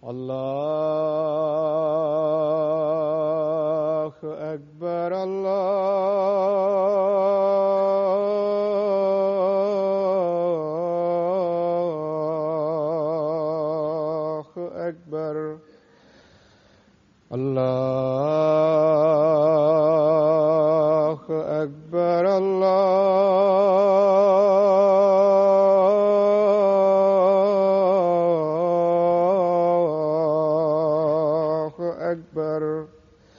الله أكبر الله أكبر الله أكبر الله أكبر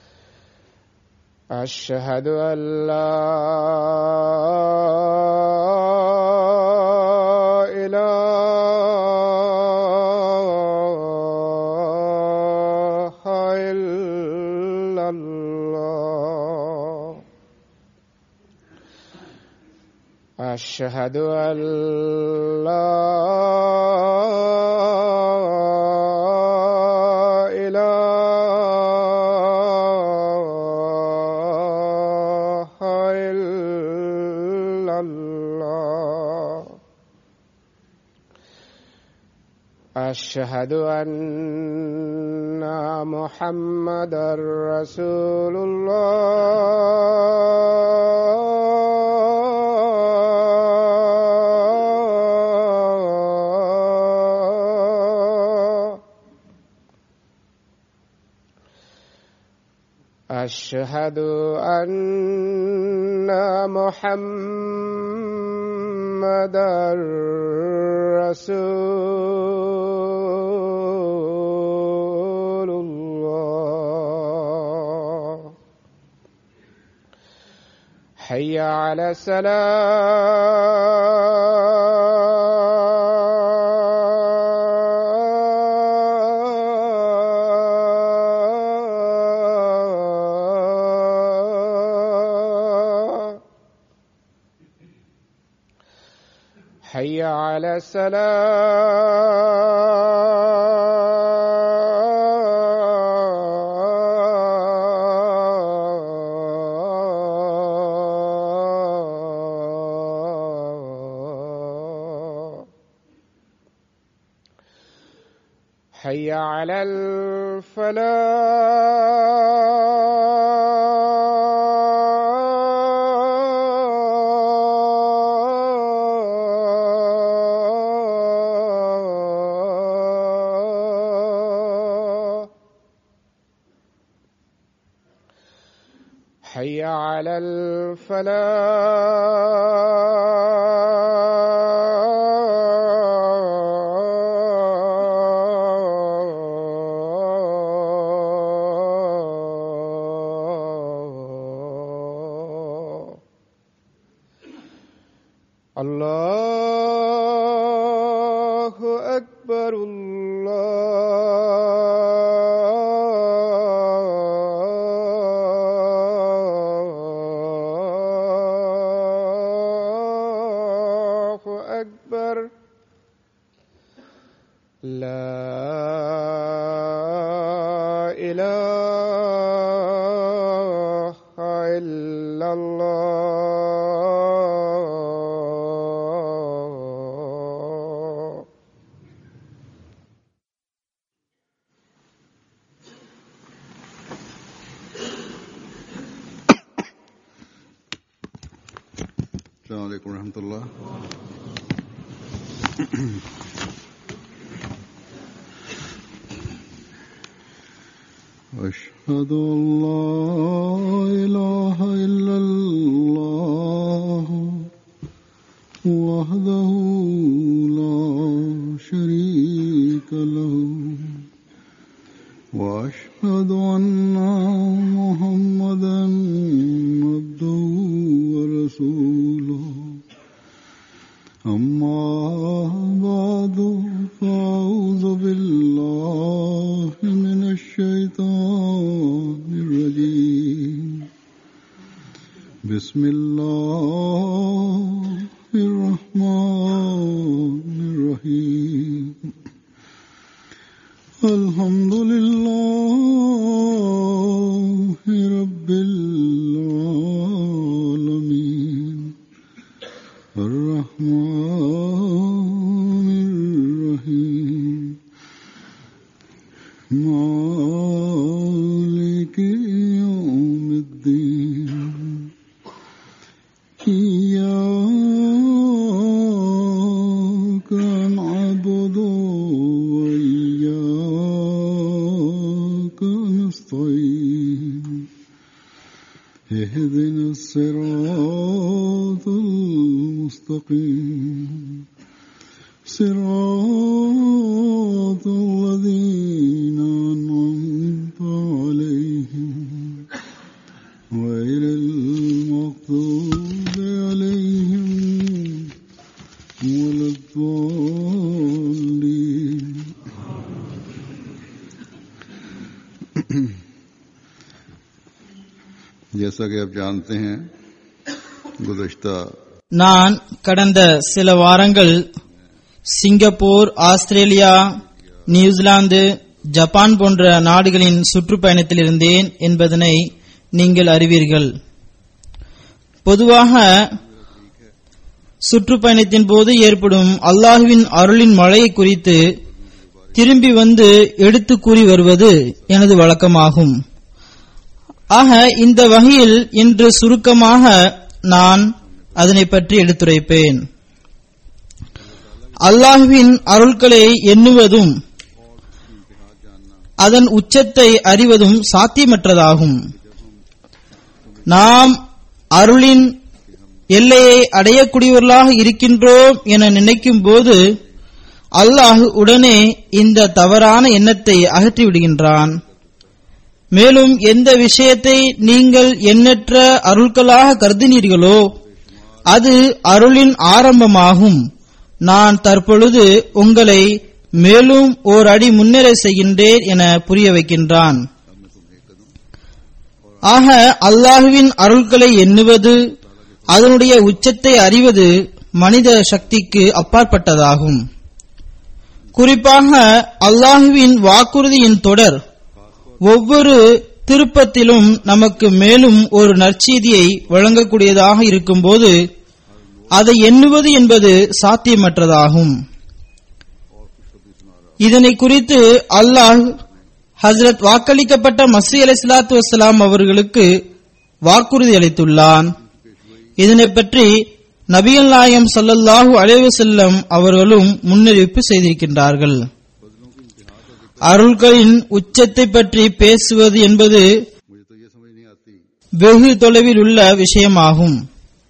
أشهد أن لا إله إلا الله أشهد أن لا إله إلا الله أشهد أن محمدا رسول الله أشهد أن محمدا رسول الله حي على السلام حي على السلام حي على الفلاح حي على الفلاح الله أكبر الله أكبر لا إله إلا الله السلام عليكم ورحمة الله أشهد أن لا إله إلا الله وحده لا شريك له وأشهد أن محمدا عبده ورسوله أما بعد فأعوذ بالله من الشيطان الرجيم بسم الله الرحمن الرحيم الحمد لله رب العالمين الرحمن الرحيم إياك نعبد وإياك نستعين اهدنا الصراط المستقيم صراط الذين أنعمت عليهم غير المغضوب عليهم ولا الضالين जैसा कि आप जानते हैं गुज़श्ता நான் கடந்த சில வாரங்கள் சிங்கப்பூர் ஆஸ்திரேலியா நியூசிலாந்து ஜப்பான் போன்ற நாடுகளின் சுற்றுப்பயணத்தில் இருந்தேன் என்பதனை நீங்கள் அறிவீர்கள் பொதுவாக சுற்றுப்பயணத்தின் போது ஏற்படும் அல்லாஹுவின் அருளின் மழையை குறித்து திரும்பி வந்து எடுத்து கூறி வருவது எனது வழக்கமாகும் ஆக இந்த வகையில் இன்று சுருக்கமாக நான் அதனை பற்றி எடுத்துரைப்பேன் அல்லாஹுவின் அருள்களை எண்ணுவதும் அதன் உச்சத்தை அறிவதும் சாத்தியமற்றதாகும் நாம் அருளின் எல்லையை அடையக்கூடியவர்களாக இருக்கின்றோம் என நினைக்கும் போது அல்லாஹ் உடனே இந்த தவறான எண்ணத்தை அகற்றிவிடுகின்றான் மேலும் எந்த விஷயத்தை நீங்கள் எண்ணற்ற அருள்களாக கருதினீர்களோ அது அருளின் ஆரம்பமாகும் நான் தற்பொழுது உங்களை மேலும் ஓர் அடி முன்னேற செய்கின்றேன் என புரிய வைக்கின்றான் ஆக அல்லாஹுவின் அருள்களை எண்ணுவது அதனுடைய உச்சத்தை அறிவது மனித சக்திக்கு அப்பாற்பட்டதாகும் குறிப்பாக அல்லாஹுவின் வாக்குறுதியின் தொடர் ஒவ்வொரு திருப்பத்திலும் நமக்கு மேலும் ஒரு நற்செய்தியை வழங்கக்கூடியதாக இருக்கும்போது அதை எண்ணுவது என்பது சாத்தியமற்றதாகும் இதனை குறித்து அல்லாஹ் ஹசரத் வாக்களிக்கப்பட்ட மசி அலி சலாத்து வசலாம் அவர்களுக்கு வாக்குறுதி அளித்துள்ளான் இதனை பற்றி நபிகள் நாயம் சல்லல்லாஹு அலைவு செல்லம் அவர்களும் முன்னறிவிப்பு செய்திருக்கின்றார்கள் அருள்களின் உச்சத்தை பற்றி பேசுவது என்பது मुझे तो ये समझ नहीं आती வெகு தொலைவில் உள்ள விஷயமாகும்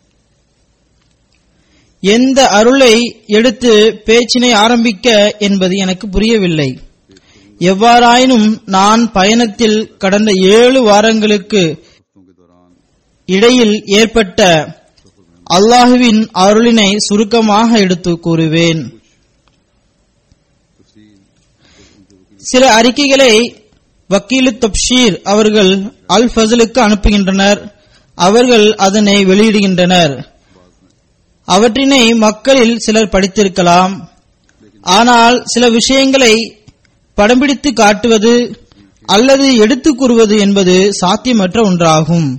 எந்த அருளை எடுத்து பேச்சினை ஆரம்பிக்க என்பது எனக்கு புரியவில்லை எவ்வாறாயினும் நான் பயணத்தில் கடந்த ஏழு வாரங்களுக்கு हफ्तों के दौरान இடையில் ஏற்பட்ட அல்லாஹுவின் அருளினை சுருக்கமாக எடுத்து கூறுவேன் சில அறிக்கைகளை வக்கீலு தப்ஷீர் அவர்கள் அல் ஃபசலுக்கு அனுப்புகின்றனர் அவர்கள் அதனை வெளியிடுகின்றனர் அவற்றினை மக்களில் சிலர் படித்திருக்கலாம் ஆனால் சில விஷயங்களை படம் பிடித்து காட்டுவது அல்லது எடுத்துக் கூறுவது என்பது சாத்தியமற்ற ஒன்றாகும்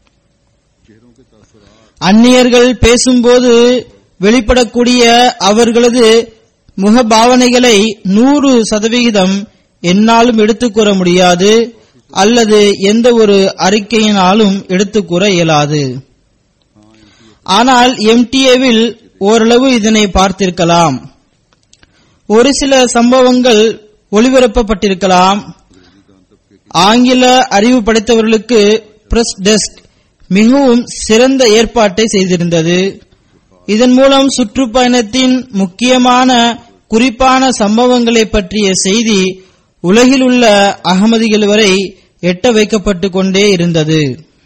அந்நியர்கள் பேசும்போது வெளிப்படக்கூடிய அவர்களது முகபாவனைகளை நூறு சதவிகிதம் என்னாலும் எடுத்துக் கூற முடியாது அல்லது எந்த ஒரு அறிக்கையினாலும் எடுத்துக் கூற இயலாது ஆனால் எம்டிஏவில் ஓரளவு இதனை பார்த்திருக்கலாம் ஒரு சில சம்பவங்கள் ஒளிபரப்பப்பட்டிருக்கலாம் ஆங்கில அறிவு படைத்தவர்களுக்கு பிரஸ் டெஸ்க் மிகவும் சிறந்த ஏற்பாட்டை செய்திருந்தது இதன் மூலம் சுற்றுப்பயணத்தின் முக்கியமான குறிப்பான சம்பவங்களை பற்றிய செய்தி உலகில் உள்ள அகமதிகள் வரை எட்ட வைக்கப்பட்டு கொண்டே இருந்தது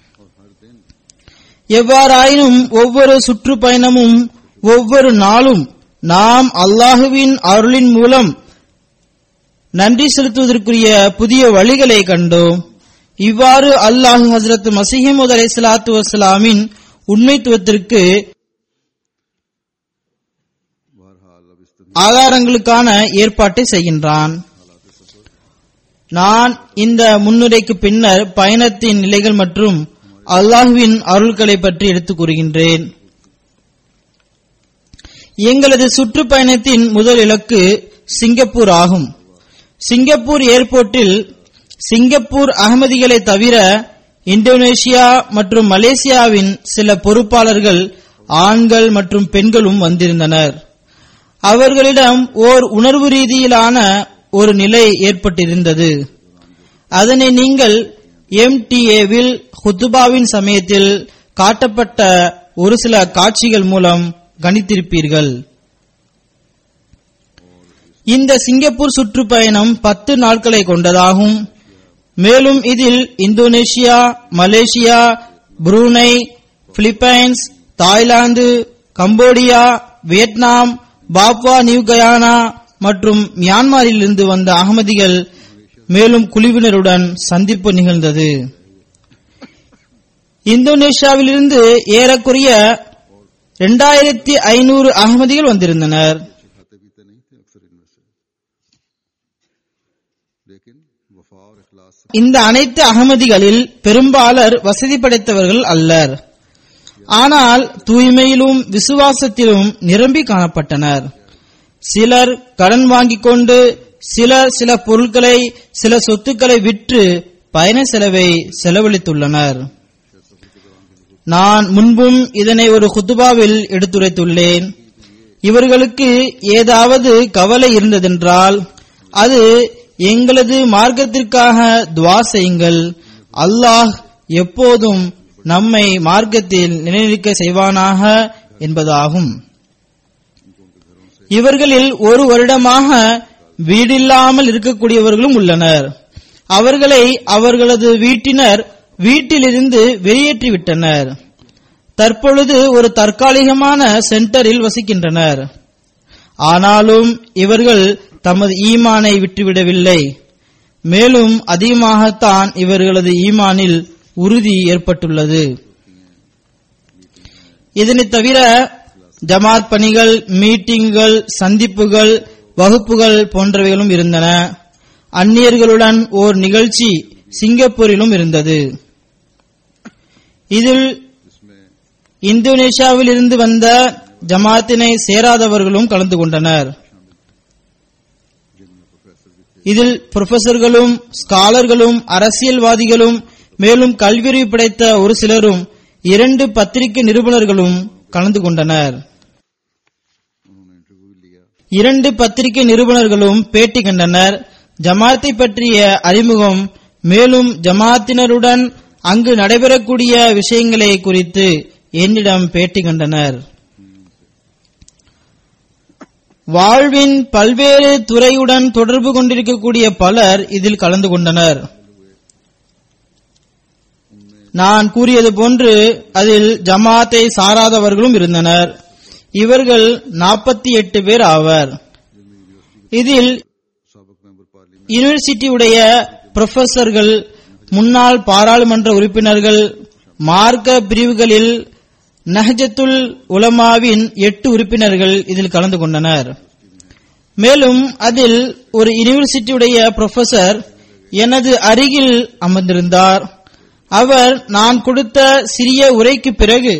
எவ்வாறாயினும் ஒவ்வொரு சுற்றுப்பயணமும் ஒவ்வொரு நாளும் நாம் அல்லாஹுவின் அருளின் மூலம் நன்றி செலுத்துவதற்குரிய புதிய வழிகளை கண்டோம் இவ்வாறு அல்லாஹ் ஹசரத் மசிஹமது அலை சலாத்து வசலாமின் உண்மைத்துவத்திற்கு ஆதாரங்களுக்கான ஏற்பாட்டை செய்கின்றான் நான் இந்த முன்னுரைக்கு பின்னர் பயணத்தின் நிலைகள் மற்றும் அல்லாஹுவின் அருள்களை பற்றி எடுத்துக் கூறுகின்றேன் எங்களது சுற்றுப்பயணத்தின் முதல் இலக்கு சிங்கப்பூர் ஆகும் சிங்கப்பூர் ஏர்போர்ட்டில் சிங்கப்பூர் அகமதிகளை தவிர இந்தோனேஷியா மற்றும் மலேசியாவின் சில பொறுப்பாளர்கள் ஆண்கள் மற்றும் பெண்களும் வந்திருந்தனர் அவர்களிடம் ஓர் உணர்வு ரீதியிலான ஒரு நிலை ஏற்பட்டிருந்தது அதனை நீங்கள் எம்டிஏவில் ஹுத்துபாவின் சமயத்தில் காட்டப்பட்ட ஒரு சில காட்சிகள் மூலம் கணித்திருப்பீர்கள் இந்த சிங்கப்பூர் சுற்றுப்பயணம் பத்து நாட்களை கொண்டதாகும் மேலும் இதில் Indonesia Malaysia Brunei Philippines Thailand Cambodia Vietnam Papua New Guinea மற்றும் மியான்மரிலிருந்து வந்த அகமதிகள் மேலும் குழுவினருடன் சந்திப்பு நிகழ்ந்தது இந்தோனேஷியாவிலிருந்து ஏறக்குறைய இரண்டாயிரத்தி ஐநூறு அகமதிகள் வந்திருந்தனர் खाते पीते नहीं थे अक्सर इनमें से लेकिन वफा और इखलास से இந்த அனைத்து அகமதிகளில் பெரும்பாலர் வசதி படைத்தவர்கள் அல்லர் ஆனால் தூய்மையிலும் விசுவாசத்திலும் நிரம்பி காணப்பட்டனர் சிலர் கடன் வாங்கிக் கொண்டு சிலர் சில பொருட்களை சில சொத்துக்களை விற்று பயண செலவை செலவழித்துள்ளனர் நான் முன்பும் இதனை ஒரு குத்துபாவில் எடுத்துரைத்துள்ளேன் இவர்களுக்கு ஏதாவது கவலை இருந்ததென்றால் அது எங்களது மார்க்கத்திற்காக துவா செய்யுங்கள் அல்லாஹ் எப்போதும் நம்மை மார்க்கத்தில் நிலைநிற்க செய்வானாக என்பதாகும் இவர்களில் ஒரு வருடமாக வீடில்லாமல் இருக்கக்கூடியவர்களும் உள்ளனர் அவர்களை அவர்களது வீட்டினர் வீட்டிலிருந்து வெளியேற்றிவிட்டனர் தற்பொழுது ஒரு தற்காலிகமான சென்டரில் வசிக்கின்றனர் ஆனாலும் இவர்கள் தமது ஈமானை விட்டுவிடவில்லை மேலும் அதிகமாகத்தான் இவர்களது ஈமானில் உறுதி ஏற்பட்டுள்ளது இதனை தவிர ஜமாத் பணிகள் மீட்டிங்குகள் சந்திப்புகள் வகுப்புகள் போன்றவைகளும் இருந்தன அந்நியர்களுடன் ஓர் நிகழ்ச்சி சிங்கப்பூரிலும் இருந்தது இதில் இந்தோனேஷியாவில் இருந்து வந்த ஜமாத்தினை சேராதவர்களும் கலந்து கொண்டனர் இதில் புரொஃபசர்களும் ஸ்காலர்களும் அரசியல்வாதிகளும் மேலும் கல்வியறிவு படைத்த ஒரு சிலரும் இரண்டு பத்திரிகை நிருபனர்களும் கலந்து கொண்டனர் उन्होंने इंटरव्यू लिया இரண்டு பத்திரிகை நிருபனர்களும் பேட்டி கண்டனர் ஜமாத்தை பற்றிய அறிமுகம் மேலும் ஜமாத்தினருடன் அங்கு நடைபெறக்கூடிய விஷயங்களை குறித்து என்னிடம் பேட்டி கண்டனர் வாழ்வின் பல்வேறு துறையுடன் தொடர்பு கொண்டிருக்கக்கூடிய பலர் இதில் கலந்து கொண்டனர் நான் கூறியது போன்று அதில் ஜமாத்தை சாராதவர்களும் இருந்தனர் இவர்கள் நாற்பத்தி எட்டு பேர் ஆவர் இதில் सबक मेंबर पार्लियामेंट யூனிவர்சிட்டியுடைய புரொஃபசர்கள் முன்னாள் பாராளுமன்ற உறுப்பினர்கள் மார்க்க பிரிவுகளில் நஹஜத்துல் உலமாவின் எட்டு உறுப்பினர்கள் இதில் கலந்து கொண்டனர் மேலும் அதில் ஒரு யூனிவர்சிட்டியுடைய புரொஃபசர் எனது அருகில் அமர்ந்திருந்தார் அவர் நான் கொடுத்த சிறிய உரைக்கு பிறகு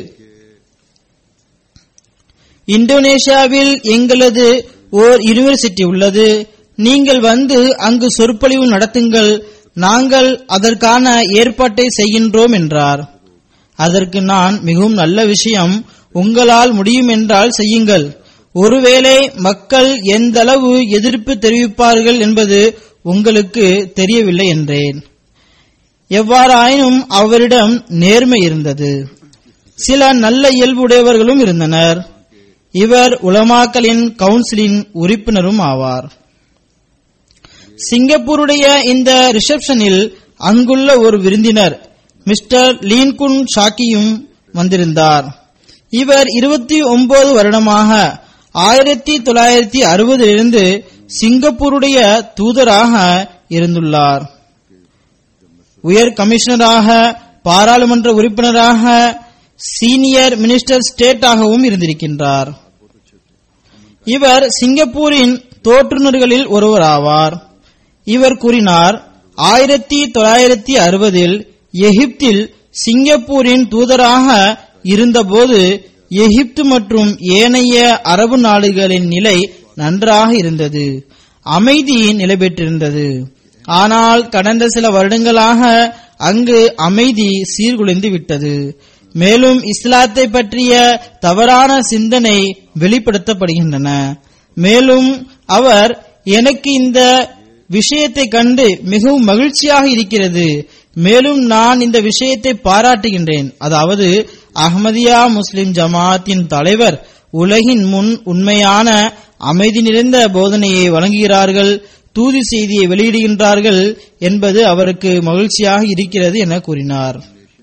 இந்தோனேஷியாவில் எங்களது ஓர் யூனிவர்சிட்டி உள்ளது நீங்கள் வந்து அங்கு சொற்பொழிவு நடத்துங்கள் நாங்கள் அதற்கான ஏற்பாட்டை செய்கின்றோம் என்றார் அதற்கு நான் மிகவும் நல்ல விஷயம் உங்களால் முடியும் என்றால் செய்யுங்கள் ஒருவேளை மக்கள் எந்த அளவு எதிர்ப்பு தெரிவிப்பார்கள் என்பது உங்களுக்கு தெரியவில்லை என்றேன் எவ்வாறாயினும் அவரிடம் நேர்மை இருந்தது சில நல்ல இயல்புடையவர்களும் இருந்தனர் இவர் உலமாக்களின் கவுன்சிலின் உறுப்பினரும் ஆவார் சிங்கப்பூருடைய இந்த ரிசப்ஷனில் அங்குள்ள ஒரு விருந்தினர் மிஸ்டர் லீன்குன் ஷாக்கியும் வந்திருந்தார் இவர் இருபத்தி ஒன்பது வருடமாக ஆயிரத்தி தொள்ளாயிரத்தி அறுபதிலிருந்து சிங்கப்பூருடைய தூதராக இருந்துள்ளார் உயர் கமிஷனராக பாராளுமன்ற உறுப்பினராக சீனியர் மினிஸ்டர் ஸ்டேட்டாகவும் இருந்திருக்கின்றார் இவர் சிங்கப்பூரின் தோற்றுநர்களில் ஒருவர் ஆவார் இவர் கூறினார் ஆயிரத்தி தொள்ளாயிரத்தி அறுபதில் எகிப்தில் சிங்கப்பூரின் தூதராக இருந்தபோது எகிப்து மற்றும் ஏனைய அரபு நாடுகளின் நிலை நன்றாக இருந்தது அமைதி நிலை பெற்றிருந்தது ஆனால் கடந்த சில வருடங்களாக அங்கு அமைதி சீர்குலைந்து விட்டது மேலும் இஸ்லாத்தை பற்றிய தவறான சிந்தனை வெளிப்படுத்தப்படுகின்றன மேலும் அவர் எனக்கு இந்த விஷயத்தை கண்டு மிகவும் மகிழ்ச்சியாக இருக்கிறது மேலும் நான் இந்த விஷயத்தை பாராட்டுகின்றேன் அதாவது அஹ்மதியா முஸ்லிம் ஜமாத்தின் தலைவர் உலகின் முன் உண்மையான அமைதி நிறைந்த போதனையை வழங்குகிறார்கள் தூது செய்தியை வெளியிடுகின்றார்கள் என்பது அவருக்கு மகிழ்ச்சியாக இருக்கிறது என கூறினார்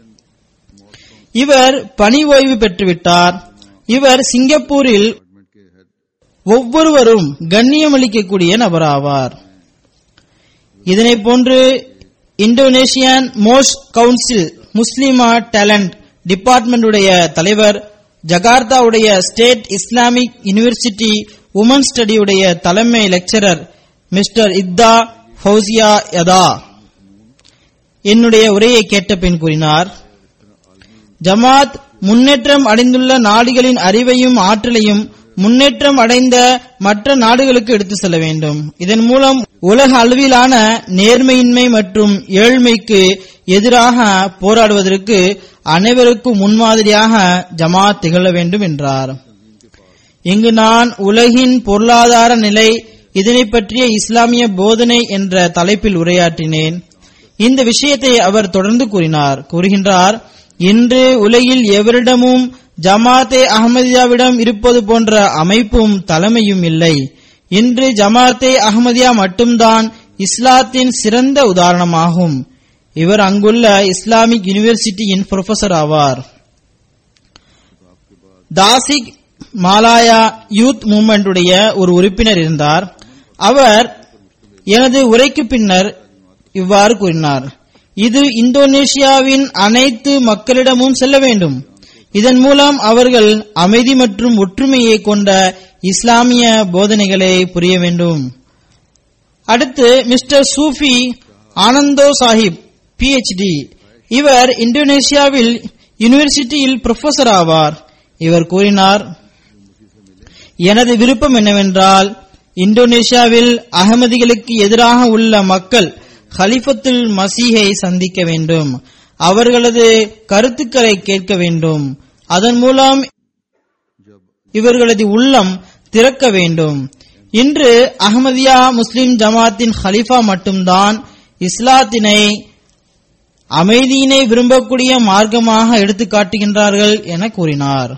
இவர் பணி ஓய்வு பெற்றுவிட்டார் இவர் சிங்கப்பூரில் ஒவ்வொருவரும் கண்ணியமளிக்கக்கூடிய நபராவார் இதனை போன்று இந்தோனேஷியன் மோஸ்ட் கவுன்சில் முஸ்லிமா டேலண்ட் டிபார்ட்மெண்ட் உடைய தலைவர் ஜகார்த்தாவுடைய state Islamic university woman study உடைய தலைமை லெக்சரர் மிஸ்டர் இத்தா ஃபௌசியா யதா என்னுடைய உரையை கேட்ட பின் கூறினார் ஜமாத் முன்னேற்றம் அடைந்துள்ள நாடுகளின் அறிவையும் ஆற்றலையும் முன்னேற்றம் அடைந்த மற்ற நாடுகளுக்கு எடுத்து செல்ல வேண்டும் இதன் மூலம் உலக அளவிலான நேர்மையின்மை மற்றும் ஏழ்மைக்கு எதிராக போராடுவதற்கு அனைவருக்கும் முன்மாதிரியாக ஜமாத் திகழ வேண்டும் என்றார் இங்கு நான் உலகின் பொருளாதார நிலை இதனை பற்றிய இஸ்லாமிய போதனை என்ற தலைப்பில் உரையாற்றினேன் இந்த விஷயத்தை அவர் தொடர்ந்து கூறினார் கூறுகின்றார் இன்று உலகில் எவரிடமும் ஜமாத்தே அகமதியாவிடம் இருப்பது போன்ற அமைப்பும் தலைமையும் இல்லை இன்று ஜமாத்தே அகமதியா மட்டும்தான் இஸ்லாத்தின் சிறந்த உதாரணமாகும் இவர் அங்குள்ள இஸ்லாமிக் யூனிவர்சிட்டியின் புரொஃபசர் ஆவார் தாசிக் மாலாயா யூத் மூவ்மெண்ட் உடைய ஒரு உறுப்பினர் இருந்தார் அவர் எனது உரைக்கு பின்னர் இவ்வாறு கூறினார் இது இந்தோனேஷியாவின் அனைத்து மக்களிடமும் செல்ல வேண்டும் இதன் மூலம் அவர்கள் அமைதி மற்றும் ஒற்றுமையை கொண்ட இஸ்லாமிய போதனைகளை புரிய வேண்டும் அடுத்து mister Sufi Anando Sahib PhD இவர் இந்தோனேஷியாவில் யூனிவர்சிட்டியில் புரொஃபசர் ஆவார் இவர் கூறினார் எனது விருப்பம் என்னவென்றால் இந்தோனேஷியாவில் அகமதிகளுக்கு எதிராக உள்ள மக்கள் ஹலிஃபத்துல் மசீஹை சந்திக்க வேண்டும் அவர்களது கருத்துக்களை கேட்க வேண்டும் அதன் மூலம் இவர்களது உள்ளம் திறக்க வேண்டும் இன்று அகமதியா முஸ்லிம் ஜமாத்தின் ஹலிஃபா மட்டும்தான் இஸ்லாத்தினை அமைதியினை விரும்பக்கூடிய மார்க்கமாக எடுத்து காட்டுகின்றார்கள் என கூறினார்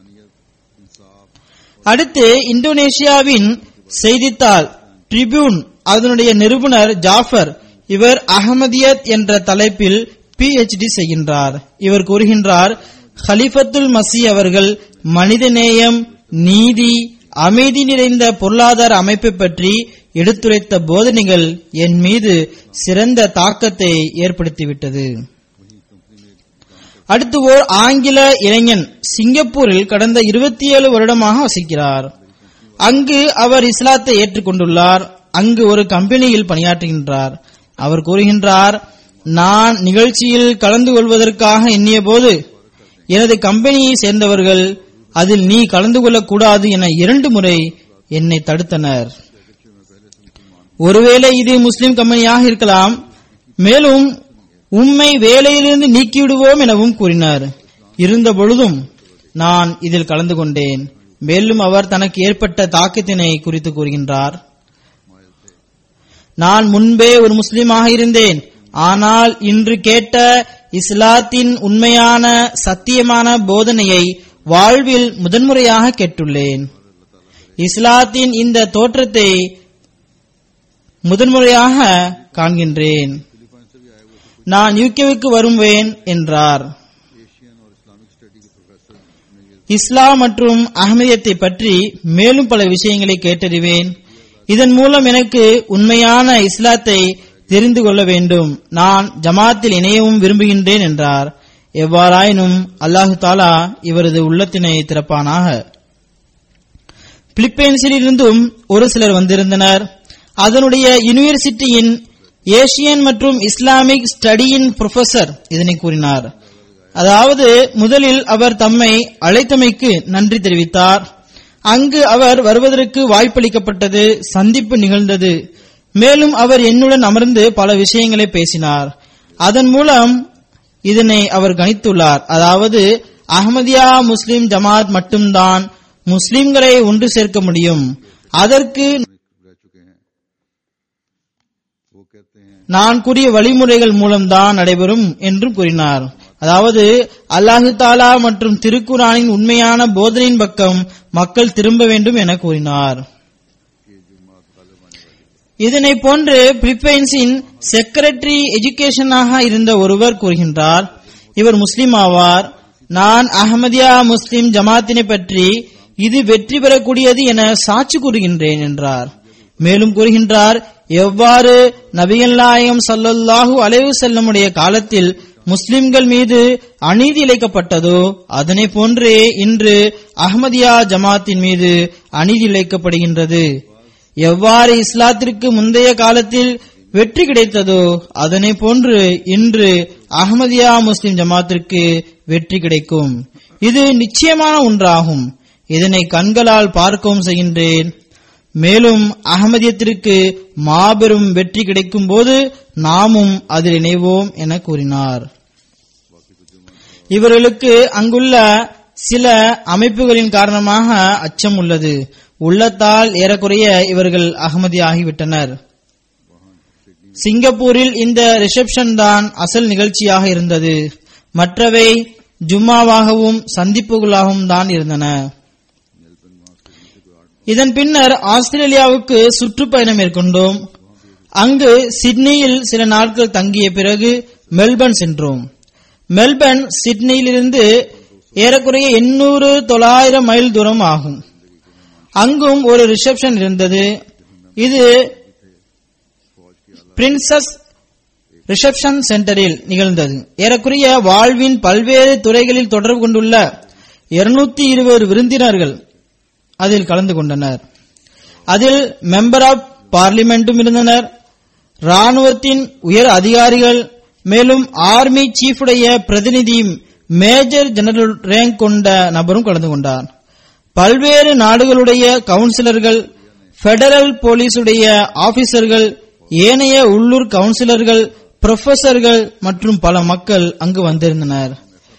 அடுத்து இந்தோனேஷியாவின் செய்தித்தாள் ட்ரிபியூன் அதனுடைய நிருபுணர் ஜாஃபர் இவர் அகமதியத் என்ற தலைப்பில் பிஎச்டி செய்கின்றார் இவர் கூறுகின்றார் ஹலிஃபத்துல் மசி அவர்கள் மனிதநேயம் நீதி அமைதி நிறைந்த பொருளாதார அமைப்பை பற்றி எடுத்துரைத்த போதனைகள் என் மீது சிறந்த தாக்கத்தை ஏற்படுத்திவிட்டது அடுத்து ஓர் ஆங்கில இளைஞன் சிங்கப்பூரில் கடந்த இருபத்தி ஏழு வருடமாக வசிக்கிறார் அங்கு அவர் இஸ்லாத்தை ஏற்றுக்கொண்டுள்ளார் அங்கு ஒரு கம்பெனியில் பணியாற்றுகின்றார் அவர் கூறுகின்றார் நான் நிகழ்ச்சியில் கலந்து கொள்வதற்காக எண்ணிய போது எனது கம்பெனியை சேர்ந்தவர்கள் அதில் நீ கலந்து கொள்ளக்கூடாது என இரண்டு முறை என்னை தடுத்தனர் ஒருவேளை இது முஸ்லிம் கம்பெனியாக இருக்கலாம் மேலும் உம்மை வேலையிலிருந்து நீக்கிவிடுவோம் எனவும் கூறினார் இருந்த பொழுதும் நான் இதில் கலந்து கொண்டேன் மேலும் அவர் தனக்கு ஏற்பட்ட தாக்கத்தினை குறித்து கூறுகின்றார் நான் முன்பே ஒரு முஸ்லிமாக இருந்தேன் ஆனால் இன்று கேட்ட இஸ்லாத்தின் உண்மையான சத்தியமான போதனையை வாழ்வில் முதன்முறையாக கேட்டுள்ளேன் இஸ்லாத்தின் இந்த தோற்றத்தை முதன்முறையாக காண்கின்றேன் நான் யூகேவுக்கு வருவேன் என்றார் இஸ்லாம் மற்றும் அகமதியத்தை பற்றி மேலும் பல விஷயங்களை கேட்டறிவேன் இதன் மூலம் எனக்கு உண்மையான இஸ்லாத்தை தெரிந்து கொள்ள வேண்டும் நான் ஜமாத்தில் இணையவும் விரும்புகின்றேன் என்றார் எவ்வாறாயினும் அல்லாஹு தாலா இவரது உள்ளத்தினை திறப்பானாக பிலிப்பைன்ஸில் இருந்தும் ஒரு சிலர் வந்திருந்தனர் அதனுடைய யூனிவர்சிட்டியின் ஏசியன் மற்றும் இஸ்லாமிக் ஸ்டடியின் புரொஃபசர் இதனை கூறினார் அதாவது முதலில் அவர் தம்மை அழைத்தமைக்கு நன்றி தெரிவித்தார் அங்கு அவர் வருவதற்கு வாய்ப்பளிக்கப்பட்டது சந்திப்பு நிகழ்ந்தது மேலும் அவர் என்னுடன் அமர்ந்து பல விஷயங்களை பேசினார் அதன் மூலம் இதனை அவர் கணித்துள்ளார் அதாவது அஹமதியா முஸ்லிம் ஜமாத் மட்டும்தான் முஸ்லிம்களை ஒன்று சேர்க்க முடியும் அதற்கு रह चुके हैं वो कहते हैं நான் கூறிய வழிமுறைகள் மூலம்தான் நடைபெறும் என்றும் கூறினார் அதாவது அல்லாஹு தாலா மற்றும் திருக்குரானின் உண்மையான போதனையின் பக்கம் மக்கள் திரும்ப வேண்டும் என கூறினார் இதனை போன்று பிலிப்பைன்ஸின் செக்ரட்டரி எஜுகேஷனாக இருந்த ஒருவர் கூறுகின்றார் இவர் முஸ்லிம் ஆவார் நான் அஹமதியா முஸ்லிம் ஜமாத்தினை பற்றி இது வெற்றி பெறக்கூடியது என சாட்சி கூறுகின்றேன் என்றார் மேலும் கூறுகின்றார் எவ்வாறு நபிகள் நாயகம் ஸல்லல்லாஹு அலைஹி வஸல்லமுடைய காலத்தில் முஸ்லிம்கள் மீது அநீதி இழைக்கப்பட்டதோ அதனை போன்றே இன்று அஹ்மதியா ஜமாத்தின் மீது அநீதி இழைக்கப்படுகின்றது எவ்வாறு இஸ்லாத்திற்கு முந்தைய காலத்தில் வெற்றி கிடைத்ததோ அதனை போன்று இன்று அஹ்மதியா முஸ்லிம் ஜமாத்திற்கு வெற்றி கிடைக்கும் இது நிச்சயமான ஒன்றாகும் இதனை கண்களால் பார்க்கவும் செய்கின்றேன் மேலும் அகமதியத்திற்கு மாபெரும் வெற்றி கிடைக்கும் போது நாமும் அதில் இணைவோம் என கூறினார் இவர்களுக்கு அங்குள்ள சில அமைப்புகளின் காரணமாக அச்சம் உள்ளது உள்ளத்தால் ஏறக்குறைய இவர்கள் அகமதி ஆகிவிட்டனர் சிங்கப்பூரில் இந்த ரிசப்ஷன் தான் அசல் நிகழ்ச்சியாக இருந்தது மற்றவை ஜும்மாவாகவும் சந்திப்புகளாகவும் தான் இருந்தன இதன் பின்னர் ஆஸ்திரேலியாவுக்கு சுற்றுப்பயணம் மேற்கொண்டோம் அங்கு சிட்னியில் சில நாட்கள் தங்கிய பிறகு மெல்பர்ன் சென்றோம் மெல்பர்ன் சிட்னியிலிருந்து ஏறக்குறைய எண்ணூறு தொள்ளாயிரம் மைல் தூரம் ஆகும் அங்கும் ஒரு ரிசப்ஷன் இருந்தது இது பிரின்சஸ் ரிசப்ஷன் சென்டரில் நிகழ்ந்தது ஏறக்குறைய வாழ்வின் பல்வேறு துறைகளில் தொடர்பு கொண்டுள்ள இருநூத்தி இருபது விருந்தினர்கள் அதில் கலந்து கொண்டனர் அதில் மெம்பர் ஆஃப் பார்லிமெண்டும் இருந்தனர் ராணுவத்தின் உயர் அதிகாரிகள் மேலும் ஆர்மி சீஃபுடைய பிரதிநிதி மேஜர் ஜெனரல் ரேங்க் கொண்ட நபரும் கலந்து கொண்டார் பல்வேறு நாடுகளுடைய கவுன்சிலர்கள் பெடரல் போலீசுடைய ஆபீசர்கள் ஏனைய உள்ளூர் கவுன்சிலர்கள் புரொஃபசர்கள் மற்றும் பல மக்கள் அங்கு வந்திருந்தனர்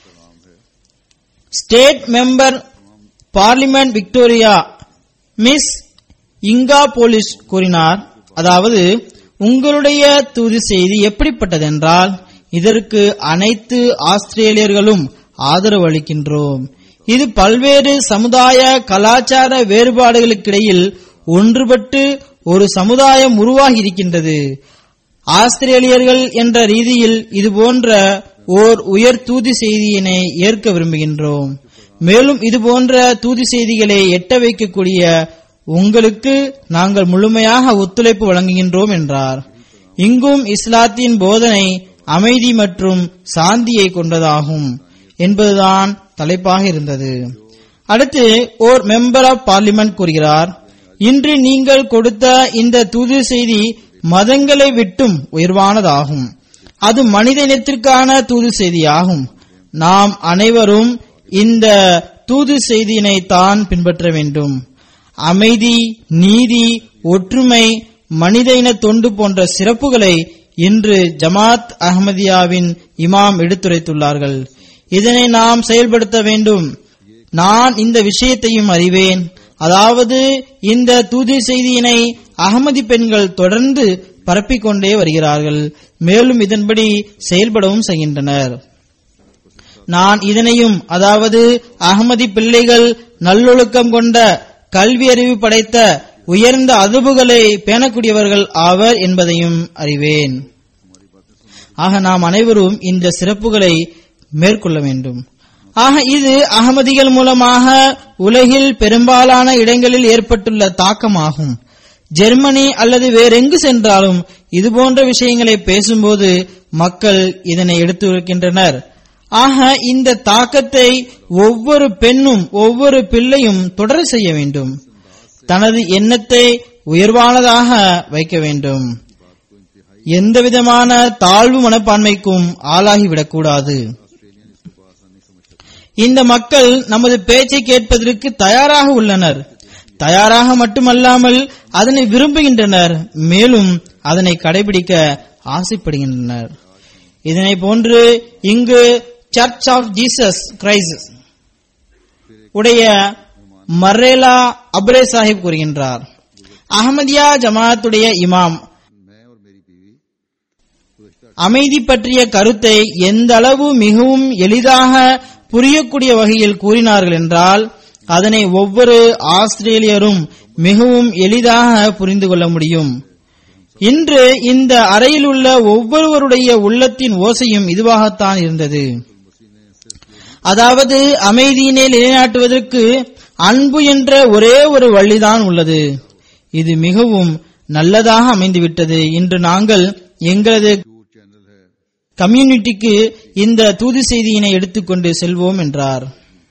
state member parliament Victoria miss Inga Peulich கூறினார் அதாவது உங்களுடைய தூது செய்தி எப்படிப்பட்டதென்றால் இதற்கு அனைத்து ஆஸ்திரேலியர்களும் ஆதரவு அளிக்கின்றோம் இது பல்வேறு சமுதாய கலாச்சார வேறுபாடுகளுக்கிடையில் ஒன்றுபட்டு ஒரு சமுதாயம் உருவாகி இருக்கின்றது ஆஸ்திரேலியர்கள் என்ற ரீதியில் இது போன்ற ஓர் உயர் தூது செய்தியினை ஏற்க விரும்புகின்றோம் மேலும் இது போன்ற தூது செய்திகளை எட்ட வைக்கக்கூடிய உங்களுக்கு நாங்கள் முழுமையாக ஒத்துழைப்பு வழங்குகின்றோம் என்றார் இங்கும் இஸ்லாத்தின் போதனை அமைதி மற்றும் சாந்தியை கொண்டதாகும் என்பதுதான் தலைப்பாக இருந்தது அடுத்து ஓர் மெம்பர் ஆஃப் பார்லிமெண்ட் கூறுகிறார் இன்று நீங்கள் கொடுத்த இந்த தூது செய்தி மதங்களை விட்டும் உயர்வானதாகும் அது மனித இனத்திற்கான தூது செய்தியாகும் நாம் அனைவரும் இந்த தூது செய்தியினை தான் பின்பற்ற வேண்டும் அமைதி நீதி ஒற்றுமை மனித இன தொண்டு போன்ற சிறப்புகளை இன்று ஜமாத் அஹமதியாவின் இமாம் எடுத்துரைத்துள்ளார்கள் இதனை நாம் செயல்படுத்த வேண்டும் நான் இந்த விஷயத்தையும் அறிவேன் அதாவது இந்த தூது செய்தியினை அகமதி பெண்கள் தொடர்ந்து பரப்பிக் கொண்டே வருகிறார்கள் மேலும் இதன்படி செயல்படவும் செய்கின்றனர் நான் இதனையும் அதாவது அகமதி பிள்ளைகள் நல்லொழுக்கம் கொண்ட கல்வி அறிவு படைத்த உயர்ந்த அதுபுகளை பேணக்கூடியவர்கள் ஆவர் என்பதையும் அறிவேன் ஆக நாம் அனைவரும் இந்த சிறப்புகளை மேற்கொள்ள வேண்டும் ஆக இது அகமதிகள் மூலமாக உலகில் பெரும்பாலான இடங்களில் ஏற்பட்டுள்ள தாக்கமாகும் ஜெர்மனி அல்லது வேறெங்கு சென்றாலும் இதுபோன்ற விஷயங்களை பேசும்போது மக்கள் இதனை எடுத்து வைக்கின்றனர் ஆக இந்த தாக்கத்தை ஒவ்வொரு பெண்ணும் ஒவ்வொரு பிள்ளையும் தொடர செய்ய வேண்டும் தனது எண்ணத்தை உயர்வானதாக வைக்க வேண்டும் எந்தவிதமான தாழ்வு மனப்பான்மைக்கும் ஆளாகிவிடக்கூடாது இந்த மக்கள் நமது பேச்சை கேட்பதற்கு தயாராக உள்ளனர் தயாராக மட்டுமல்லாமல் அதனை விரும்புகின்றனர் மேலும் அதனை கடைபிடிக்க ஆசைப்படுகின்றனர் இதனை போன்று இங்கு சர்ச் ஆஃப் ஜீசஸ் கிரைஸ்ட் உடைய மர்ரேலா அப்ரே சாஹிப் கூறுகின்றார் அகமதியா ஜமாத்துடைய இமாம் मैं और मेरी बीवी அமைதி பற்றிய கருத்தை எந்த அளவு மிகவும் எளிதாக புரியக்கூடிய வகையில் கூறினார்கள் என்றால் அதனை ஒவ்வொரு ஆஸ்திரேலியரும் மிகவும் எளிதாக புரிந்து கொள்ள முடியும் இன்று இந்த அறையில் உள்ள ஒவ்வொருவருடைய உள்ளத்தின் ஓசையும் இதுவாகத்தான் இருந்தது அதாவது அமைதியினை நிலைநாட்டுவதற்கு அன்பு என்ற ஒரே ஒரு வழிதான் உள்ளது இது மிகவும் நல்லதாக அமைந்துவிட்டது இன்று நாங்கள் எங்களது चैनल है கம்யூனிட்டிக்கு இந்த தூது செய்தியினை எடுத்துக்கொண்டு செல்வோம் என்றார்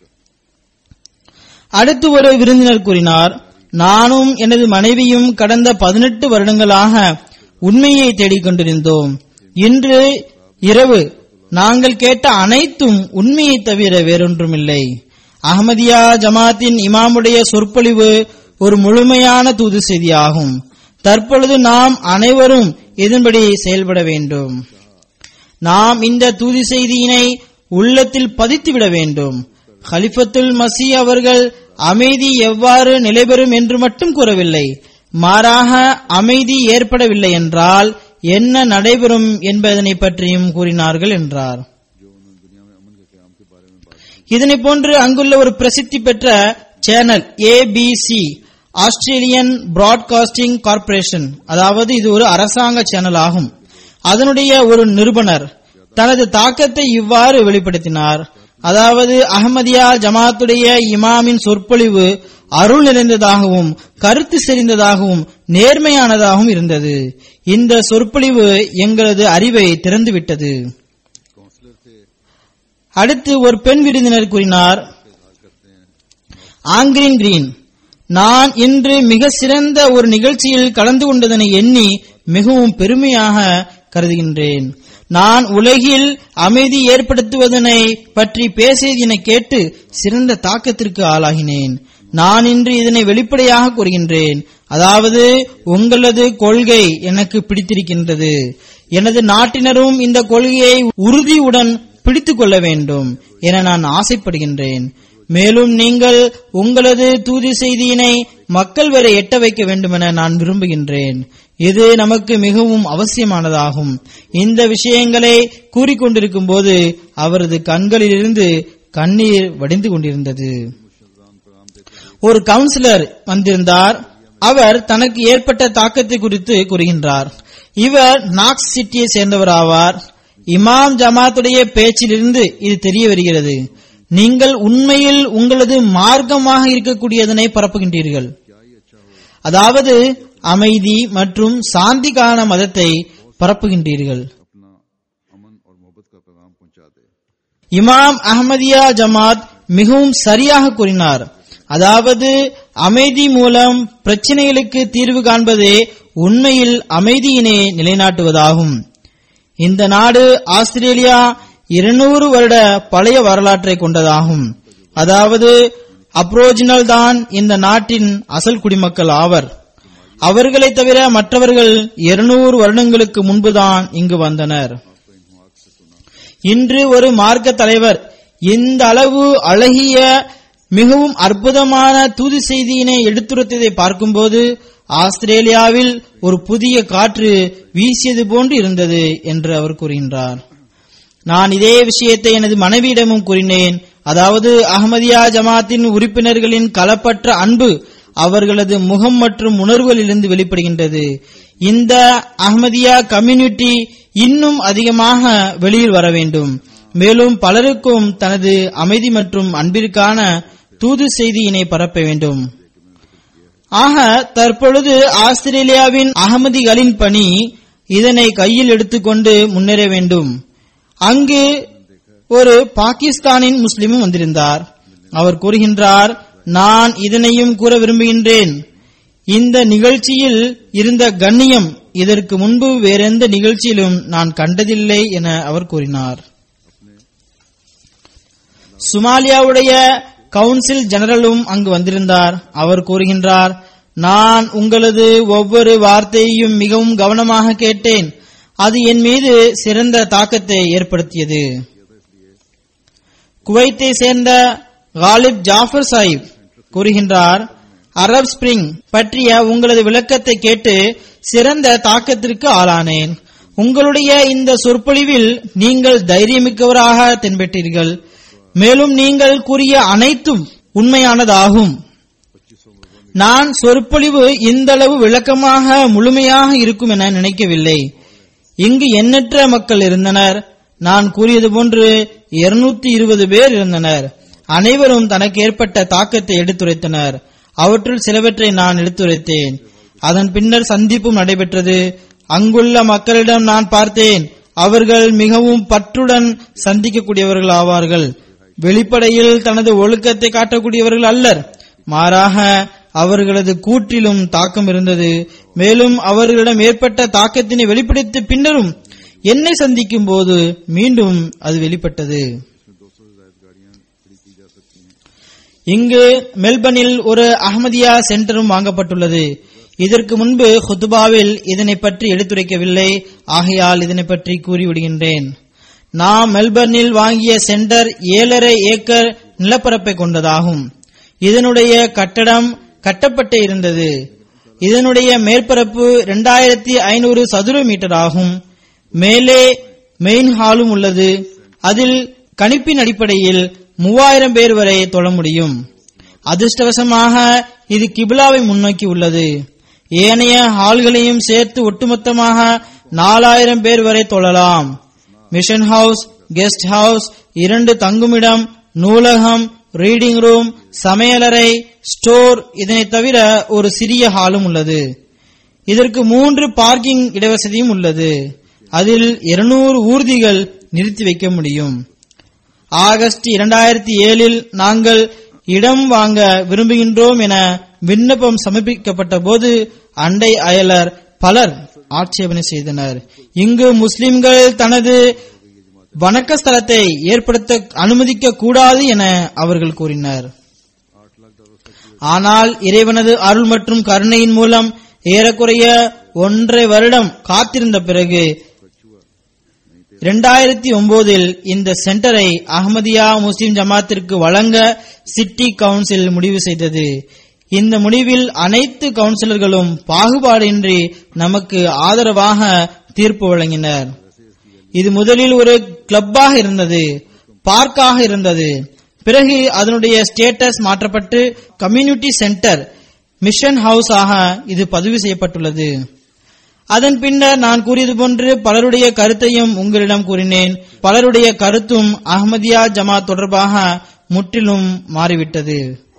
அடுத்து ஒரு விருந்தினர் கூறினார் நானும் எனது மனைவியும் கடந்த பதினெட்டு வருடங்களாக உண்மையை தேடிக் கொண்டிருந்தோம் இன்று இரவு நாங்கள் கேட்ட அனைத்தும் உண்மையை தவிர வேறொன்றுமில்லை அகமதியா ஜமாத்தின் இமாமுடைய சொற்பொழிவு ஒரு முழுமையான தூது செய்தியாகும் தற்பொழுது நாம் அனைவரும் இதன்படி செயல்பட வேண்டும் நாம் இந்த தூது செய்தியினை உள்ளத்தில் பதித்துவிட வேண்டும் ஹலிஃபத்துல் மசி அவர்கள் அமைதி எவ்வாறு நிலைபெறும் என்று மட்டும் கூறவில்லை மாறாக அமைதி ஏற்படவில்லை என்றால் என்ன நடைபெறும் என்பதனை பற்றியும் கூறினார்கள் என்றார் இதனை போன்று அங்குள்ள ஒரு பிரசித்தி பெற்ற channel ABC Australian broadcasting corporation அதாவது இது ஒரு அரசாங்க சேனல் ஆகும் அதனுடைய ஒரு நிருபனர் தனது தாக்கத்தை இவ்வாறு வெளிப்படுத்தினார் அதாவது அகமதியா ஜமாத்துடைய இமாமின் சொற்பொழிவு அருள் நிறைந்ததாகவும் கருத்து செறிந்ததாகவும் நேர்மையானதாகவும் இருந்தது இந்த சொற்பொழிவு எங்களது அறிவை திறந்துவிட்டது அடுத்து ஒரு பெண் விருந்தினர் கூறினார் ஆங்கிரின் கிரீன் நான் இன்று மிக சிறந்த ஒரு நிகழ்ச்சியில் கலந்து கொண்டதனை எண்ணி மிகவும் பெருமையாக கருதுகின்றேன் நான் உலகில் அமைதி ஏற்படுத்துவதனை பற்றி பேசியதனை கேட்டு சிறந்த தாக்கத்திற்கு ஆளாகினேன் நான் இன்று இதனை வெளிப்படையாக கூறுகின்றேன் அதாவது உங்களது கொள்கை எனக்கு பிடித்திருக்கின்றது எனது நாட்டினரும் இந்த கொள்கையை உறுதியுடன் பிடித்துக் கொள்ள வேண்டும் என நான் ஆசைப்படுகின்றேன் மேலும் நீங்கள் உங்களது தூது செய்தியினை மக்கள் வரை எட்ட வைக்க வேண்டுமென நான் விரும்புகின்றேன் இது நமக்கு மிகவும் அவசியமானதாகும் இந்த விஷயங்களை கூறிக்கொண்டிருக்கும் போது அவரது கண்களிலிருந்து கண்ணீர் வடிந்து கொண்டிருந்தது ஒரு கவுன்சிலர் வந்திருந்தார் அவர் தனக்கு ஏற்பட்ட தாக்கத்தை குறித்து கூறுகின்றார் இவர் நாக்ஸ் சிட்டியை சேர்ந்தவர் ஆவார் இமாம் ஜமாத்துடைய பேச்சிலிருந்து இது தெரிய வருகிறது நீங்கள் உண்மையில் உங்களது மார்க்கமாக இருக்கக்கூடியதனை பரப்புகின்றீர்கள் அதாவது அமைதி மற்றும் சாந்திக்கான மதத்தை பரப்புகின்றீர்கள் अपना अमन और मोहब्बत का पैगाम पहुंचा दे இமாம் அஹமதியா ஜமாத் மிகவும் சரியாக கூறினார் அதாவது அமைதி மூலம் பிரச்சனைகளுக்கு தீர்வு காண்பதே உண்மையில் அமைதியினை நிலைநாட்டுவதாகும் இந்த நாடு ஆஸ்திரேலியா இருநூறு வருட பழைய வரலாற்றை கொண்டதாகும் அதாவது அப்ரோஜினல் தான் இந்த நாட்டின் அசல் குடிமக்கள் ஆவர் அவர்களை தவிர மற்றவர்கள் இருநூறு வருடங்களுக்கு முன்புதான் இங்கு வந்தனர் இன்று ஒரு மார்க்க தலைவர் இந்த அளவு அழகிய மிகவும் அற்புதமான தூது செய்தியினை எடுத்துரைத்ததை பார்க்கும்போது ஆஸ்திரேலியாவில் ஒரு புதிய காற்று வீசியது போன்று இருந்தது என்று அவர் கூறுகின்றார் நான் இதே விஷயத்தை எனது மனைவியிடமும் கூறினேன் அதாவது அகமதியா ஜமாத்தின் உறுப்பினர்களின் களப்பற்ற அன்பு அவர்களது முகம் மற்றும் உணர்வுகளிலிருந்து வெளிப்படுகின்றது இந்த அகமதியா கம்யூனிட்டி இன்னும் அதிகமாக வெளியில் வர வேண்டும் மேலும் பலருக்கும் தனது அமைதி மற்றும் அன்பிற்கான தூது செய்தியினை பரப்ப வேண்டும் ஆக தற்பொழுது ஆஸ்திரேலியாவின் அகமதிகளின் பணி இதனை கையில் எடுத்துக்கொண்டு முன்னேற வேண்டும் அங்கு ஒரு பாகிஸ்தானின் முஸ்லிமும் வந்திருந்தார் அவர் கூறுகின்றார் நான் இதனையும் கூற விரும்புகின்றேன் இந்த நிகழ்ச்சியில் இருந்த கண்ணியம் இதற்கு முன்பு வேறெந்த நிகழ்ச்சியிலும் நான் கண்டதில்லை என அவர் கூறினார் சுமாலியாவுடைய கவுன்சில் ஜெனரலும் அங்கு வந்திருந்தார் அவர் கூறுகின்றார் நான் உங்களது ஒவ்வொரு வார்த்தையையும் மிகவும் கவனமாக கேட்டேன் அது என் மீது சிறந்த தாக்கத்தை ஏற்படுத்தியது குவைத்தை சேர்ந்த காலிப் ஜாஃபர் சாஹிப் கூறுகின்றார் அரப் ஸ்பிரிங் பற்றிய உங்களது விளக்கத்தை கேட்டு சிறந்த தாக்கத்திற்கு ஆளானேன் உங்களுடைய இந்த சொற்பொழிவில் நீங்கள் தைரியமிக்கவராக தென்பட்டீர்கள் மேலும் நீங்கள் கூறிய அனைத்தும் உண்மையானதாகும் நான் சொற்பொழிவு இந்த அளவு விளக்கமாக முழுமையாக இருக்கும் என நினைக்கவில்லை இங்கு எண்ணற்ற மக்கள் இருந்தனர் நான் கூறியது போன்று இருநூத்தி இருபது பேர் இருந்தனர் அனைவரும் தனக்கு ஏற்பட்ட தாக்கத்தை எடுத்துரைத்தனர் அவற்றுள் சிலவற்றை நான் எடுத்துரைத்தேன் அதன் பின்னர் சந்திப்பும் நடைபெற்றது அங்குள்ள மக்களிடம் நான் பார்த்தேன் அவர்கள் மிகவும் பற்றுடன் சந்திக்கக்கூடியவர்கள் ஆவார்கள் வெளிப்படையில் தனது ஒழுக்கத்தை காட்டக்கூடியவர்கள் அல்லர் மாறாக அவர்களது கூற்றிலும் தாக்கம் இருந்தது மேலும் அவர்களிடம் ஏற்பட்ட தாக்கத்தினை வெளிப்படுத்திய பின்னரும் என்னை சந்திக்கும் போது மீண்டும் அது வெளிப்பட்டது இங்கு மெல்பர்னில் ஒரு அஹமதியா சென்டரும் வாங்கப்பட்டுள்ளது இதற்கு முன்பு ஹுத்துபாவில் இதனை பற்றி எடுத்துரைக்கவில்லை ஆகையால் இதனை பற்றி கூறிவிடுகின்றேன் நாம் மெல்பர்னில் வாங்கிய சென்டர் ஏழரை ஏக்கர் நிலப்பரப்பை கொண்டதாகும் இதனுடைய கட்டடம் கட்டப்பட்டு இருந்தது இதனுடைய மேற்பரப்பு இரண்டாயிரத்தி ஐநூறு சதுர மீட்டர் ஆகும் மேலே மெயின் ஹாலும் உள்ளது அதில் கணிப்பின் அடிப்படையில் மூவாயிரம் பேர் வரை தொழ முடியும் அதிர்ஷ்டவசமாக இது கிபிலாவை முன்னோக்கி உள்ளது ஏனைய ஹால்களையும் சேர்த்து ஒட்டுமொத்தமாக நாலாயிரம் பேர் வரை தொழலாம் மிஷன் ஹவுஸ் கெஸ்ட் ஹவுஸ் இரண்டு தங்குமிடம் நூலகம் ரீடிங் ரூம் சமையலறை ஸ்டோர் இதனை தவிர ஒரு சிறிய ஹாலும் உள்ளது இதற்கு மூன்று பார்க்கிங் இடவசதியும் உள்ளது அதில் இருநூறு ஊர்திகள் நிறுத்தி வைக்க முடியும் ஆகஸ்ட் இரண்டாயிரத்தி ஏழில் நாங்கள் இடம் வாங்க விரும்புகின்றோம் என விண்ணப்பம் சமர்ப்பிக்கப்பட்ட போது அண்டை அயலர் பலர் ஆட்சேபனை செய்தனர் இங்கு முஸ்லிம்கள் தனது வணக்க ஸ்தலத்தை ஏற்படுத்த அனுமதிக்க கூடாது என அவர்கள் கூறினர் ஆனால் இறைவனது அருள் மற்றும் கருணையின் மூலம் ஏறக்குறைய ஒன்றரை வருடம் காத்திருந்த பிறகு இரண்டாயிரத்தி ஒன்பதில் இந்த சென்டரை அகமதியா முஸ்லிம் ஜமாத்திற்கு வழங்க சிட்டி கவுன்சில் முடிவு செய்தது இந்த முடிவில் அனைத்து கவுன்சிலர்களும் பாகுபாடின்றி நமக்கு ஆதரவாக தீர்ப்பு வழங்கினர் இது முதலில் ஒரு கிளப்பாக இருந்தது பார்க்காக இருந்தது பிறகு அதனுடைய ஸ்டேட்டஸ் மாற்றப்பட்டு கம்யூனிட்டி சென்டர் மிஷன் ஹவுஸ் ஆக இது பதிவு செய்யப்பட்டுள்ளது அதன் பின்னர் நான் கூறியது போன்று பலருடைய கருத்தையும் உங்களிடம் கூறினேன் பலருடைய கருத்தும் அஹ்மதியா ஜமாத் தொடர்பாக முற்றிலும் மாறிவிட்டது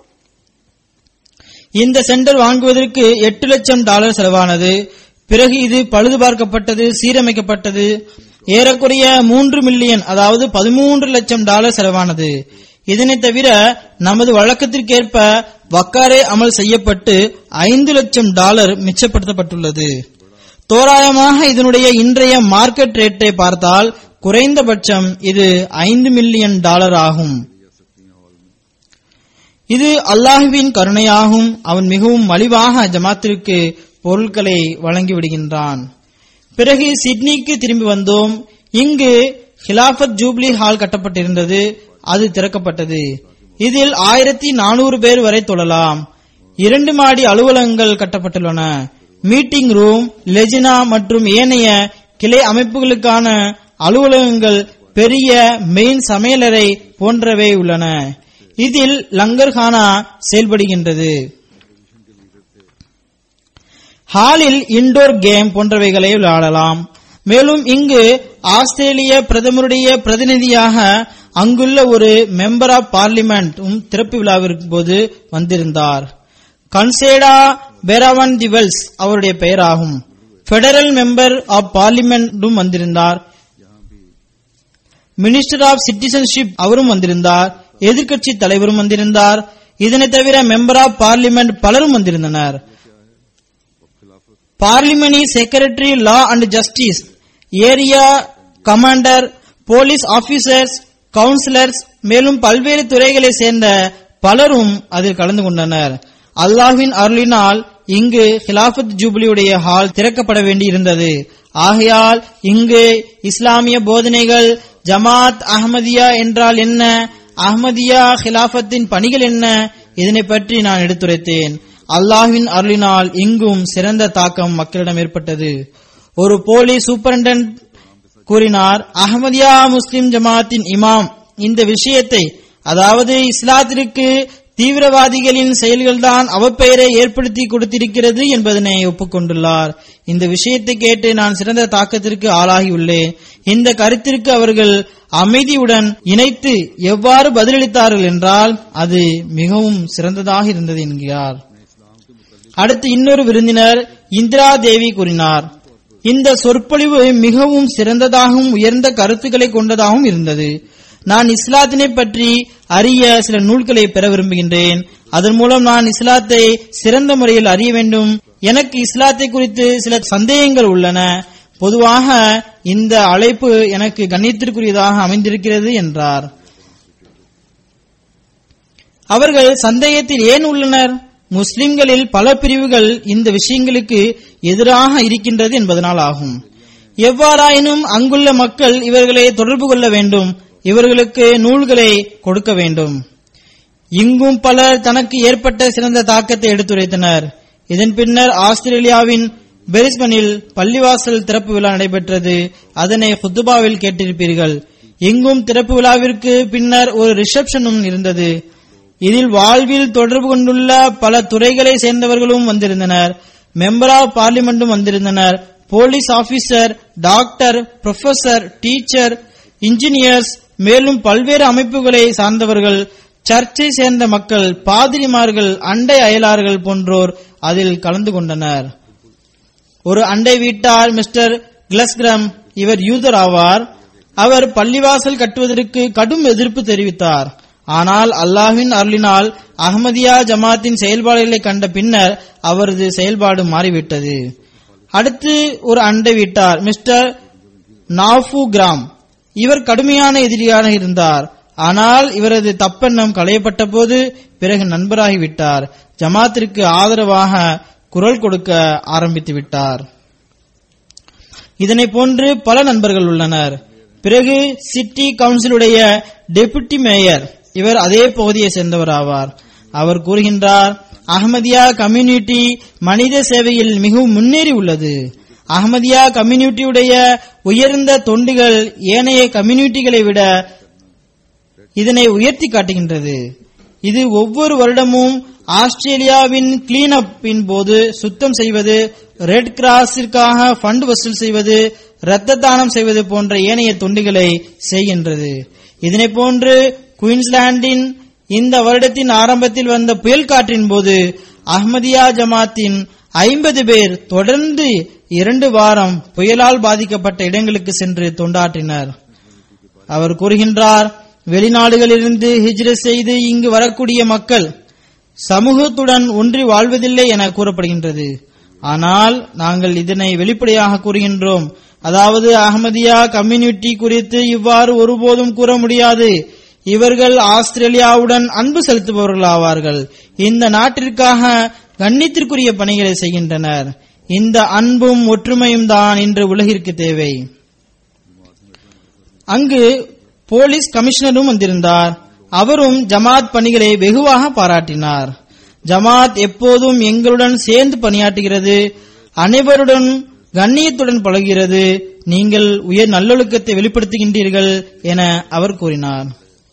இந்த சென்டர் வாங்குவதற்கு எட்டு லட்சம் டாலர் செலவானது பிறகு இது பழுது பார்க்கப்பட்டது சீரமைக்கப்பட்டது ஏறக்குறைய மூன்று மில்லியன் அதாவது பதிமூன்று லட்சம் டாலர் செலவானது இதனை தவிர நமது வழக்கத்திற்கேற்ப வக்காரே அமல் செய்யப்பட்டு ஐந்து லட்சம் டாலர் மிச்சப்படுத்தப்பட்டுள்ளது தோராயமாக இதனுடைய இன்றைய மார்க்கெட் ரேட்டை பார்த்தால் குறைந்தபட்சம் இது ஐந்து மில்லியன் டாலர் ஆகும் இது அல்லாஹுவின் கருணையாகும் அவன் மிகவும் மலிவாக ஜமாத்திற்கு பொருட்களை வழங்கிவிடுகின்றான் பிறகு சிட்னிக்கு திரும்பி வந்தோம் இங்கு ஹிலாபத் ஜூப்ளி ஹால் கட்டப்பட்டிருந்தது அது திறக்கப்பட்டது இதில் ஆயிரத்தி நானூறு பேர் வரை தொழலாம் இரண்டு மாடி அலுவலகங்கள் கட்டப்பட்டுள்ளன மீட்டிங் ரூம் லெஜினா மற்றும் ஏனைய கிளை அமைப்புகளுக்கான அலுவலகங்கள் பெரிய மெயின் சமையலறை போன்றவை உள்ளன இதில் லங்கர்கானா செயல்படுகின்றது ஹாலில் இன்டோர் கேம் போன்றவைகளை விளையாடலாம் மேலும் இங்கு ஆஸ்திரேலிய பிரதமருடைய பிரதிநிதியாக அங்குள்ள ஒரு மெம்பர் ஆஃப் பார்லிமெண்டும் திறப்பு விழாவிற்கு போது வந்திருந்தார் கன்சேடா பேராவன் திவல்ஸ் அவருடைய பெயராகும் பெடரல் மெம்பர் ஆஃப் பார்லிமெண்டும் வந்திருந்தார் மினிஸ்டர் ஆஃப் சிட்டிசன்ஷிப் அவரும் வந்திருந்தார் எதிர்க்கட்சி தலைவரும் வந்திருந்தார் இதனை தவிர மெம்பர் ஆஃப் பார்லிமெண்ட் பலரும் வந்திருந்தனர் parliamentary secretary law and justice area commander police officers councillors மேலும் பல்வேறு துறைகளை சேர்ந்த பலரும் அதில் கலந்து கொண்டனர் அல்லாஹ்வின் அருளினால் இங்கு ஹிலாபத் ஜூபிலியுடைய ஹால் திறக்கப்பட வேண்டி இருந்தது ஆகையால் இங்கு இஸ்லாமிய போதனைகள் ஜமாத் அஹ்மதியா என்றால் என்ன அஹ்மதியா ஹிலாஃபத்தின் பணிகள் என்ன இதனை பற்றி நான் எடுத்துரைத்தேன் அல்லாஹ்வின் அருளினால் இங்கும் சிறந்த தாக்கம் மக்களிடம் ஏற்பட்டது ஒரு போலீஸ் சூப்பரண்டன்ட் கூறினார் அஹ்மதியா முஸ்லிம் ஜமாத்தின் இமாம் இந்த விஷயத்தை அதாவது இஸ்லாத்திற்கு தீவிரவாதிகளின் செயல்கள்தான் அவப்பெயரை ஏற்படுத்தி கொடுத்திருக்கிறது என்பதனை ஒப்புக்கொண்டுள்ளார் இந்த விஷயத்தை கேட்டு நான் சிறந்த தாக்கத்திற்கு ஆளாகியுள்ளேன் இந்த கருத்திற்கு அவர்கள் அமைதியுடன் இணைத்து எவ்வாறு பதிலளித்தார்கள் என்றால் அது மிகவும் சிறந்ததாக இருந்தது என்கிறார் அடுத்து இன்னொரு விருந்தினர் இந்திரா தேவி கூறினார் இந்த சொற்பொழிவு மிகவும் சிறந்ததாகவும் உயர்ந்த கருத்துக்களை கொண்டதாகவும் இருந்தது நான் இஸ்லாத்தினை பற்றி அறிய சில நூல்களை பெற விரும்புகின்றேன் அதன் மூலம் நான் இஸ்லாத்தை சிறந்த முறையில் அறிய வேண்டும் எனக்கு இஸ்லாத்தை குறித்து சில சந்தேகங்கள் உள்ளன பொதுவாக இந்த அழைப்பு எனக்கு கண்ணியத்திற்குரியதாக அமைந்திருக்கிறது என்றார் அவர்கள் சந்தேகத்தில் ஏன் உள்ளனர் முஸ்லிம்களில் பல பிரிவுகள் இந்த விஷயங்களுக்கு எதிராக இருக்கின்றது என்பதனால் ஆகும் எவ்வாறாயினும் அங்குள்ள மக்கள் இவர்களை தொடர்பு கொள்ள வேண்டும் இவர்களுக்கு நூல்களை கொடுக்க வேண்டும் இங்கும் பலர் தனக்கு ஏற்பட்ட சிறந்த தாக்கத்தை எடுத்துரைத்தனர் இதன் பின்னர் ஆஸ்திரேலியாவின் பெரிஸ்பனில் பள்ளிவாசல் திறப்பு விழா நடைபெற்றது அதனை ஹுத்துபாவில் கேட்டிருப்பீர்கள் இங்கும் திறப்பு விழாவிற்கு பின்னர் ஒரு ரிசப்ஷனும் இருந்தது இதில் வாழ்வில் தொடர்பு கொண்டுள்ள பல துறைகளை சேர்ந்தவர்களும் வந்திருந்தனர் மெம்பர் ஆஃப் பார்லிமெண்டும் வந்திருந்தனர் police officer doctor professor teacher engineers மேலும் பல்வேறு அமைப்புகளை சார்ந்தவர்கள் சர்ச்சை சேர்ந்த மக்கள் பாதிரிமார்கள் அண்டை அயலார்கள் போன்றோர் அதில் கலந்து கொண்டனர் ஒரு அண்டை வீட்டார் மிஸ்டர் கிளஸ்கிரம் இவர் யூதர் ஆவார் அவர் பள்ளிவாசல் கட்டுவதற்கு கடும் எதிர்ப்பு தெரிவித்தார் ஆனால் அல்லாஹ்வின் அருளினால் அஹ்மதியா ஜமாத்தின் செயல்பாடுகளை கண்ட பின்னர் அவரது செயல்பாடு மாறிவிட்டது அடுத்து ஒரு அண்டை வீட்டார் மிஸ்டர் நாஃபு கிராம் இவர் கடுமையான எதிரியாக இருந்தார் ஆனால் இவரது தப்பெண்ணம் களையப்பட்ட போது பிறகு நண்பராகிவிட்டார் ஜமாத்திற்கு ஆதரவாக குரல் கொடுக்க ஆரம்பித்து விட்டார் இதனை போன்று பல நண்பர்கள் உள்ளனர் பிறகு சிட்டி கவுன்சிலுடைய டெபுட்டி மேயர் இவர் அதே பகுதியை சேர்ந்தவர் ஆவார் அவர் கூறுகின்றார் அகமதியா கம்யூனிட்டி மனித சேவையில் மிகவும் முன்னேறி உள்ளது அகமதியா கம்யூனிட்டியுடைய உயர்ந்த தொண்டுகள் ஏனைய கம்யூனிட்டிகளை விட இதனை உயர்த்தி காட்டுகின்றது இது ஒவ்வொரு வருடமும் ஆஸ்திரேலியாவின் கிளீன் அப்பின் போது சுத்தம் செய்வது ரெட் கிராஸிற்காக ஃபண்ட் வசூல் செய்வது இரத்த தானம் செய்வது போன்ற ஏனைய தொண்டுகளை செய்கின்றது இதனை போன்று குயின்ஸ்லாண்டின் இந்த வருடத்தின் ஆரம்பத்தில் வந்த புயல் காற்றின் போது அஹ்மதியா ஜமாத்தின் ஐம்பது பேர் தொடர்ந்து இரண்டு வாரம் புயலால் பாதிக்கப்பட்ட இடங்களுக்கு சென்று தொண்டாற்றினர் அவர் கூறுகின்றார் வெளிநாடுகளிலிருந்து ஹிஜ்ரத் செய்து இங்கு வரக்கூடிய மக்கள் சமூகத்துடன் ஒன்றி வாழ்வதில்லை என கூறப்படுகின்றது ஆனால் நாங்கள் இதனை வெளிப்படையாக கூறுகின்றோம் அதாவது அகமதியா கம்யூனிட்டி குறித்து இவ்வாறு ஒருபோதும் கூற முடியாது இவர்கள் ஆஸ்திரேலியாவுடன் அன்பு செலுத்துபவர்கள் ஆவார்கள் இந்த நாட்டிற்காக கண்ணியத்திற்குரிய பணிகளை செய்கின்றனர் இந்த அன்பும் ஒற்றுமையும் தான் இன்று உலகிற்கு தேவை அங்கு போலீஸ் கமிஷனரும் வந்திருந்தார் அவரும் ஜமாத் பணிகளை வெகுவாக பாராட்டினார் ஜமாத் எப்போதும் எங்களுடன் சேர்ந்து பணியாற்றுகிறது அனைவருடன் கண்ணியத்துடன் பழகிறது நீங்கள் உயர் நல்லொழுக்கத்தை வெளிப்படுத்துகின்றீர்கள் என அவர் கூறினார்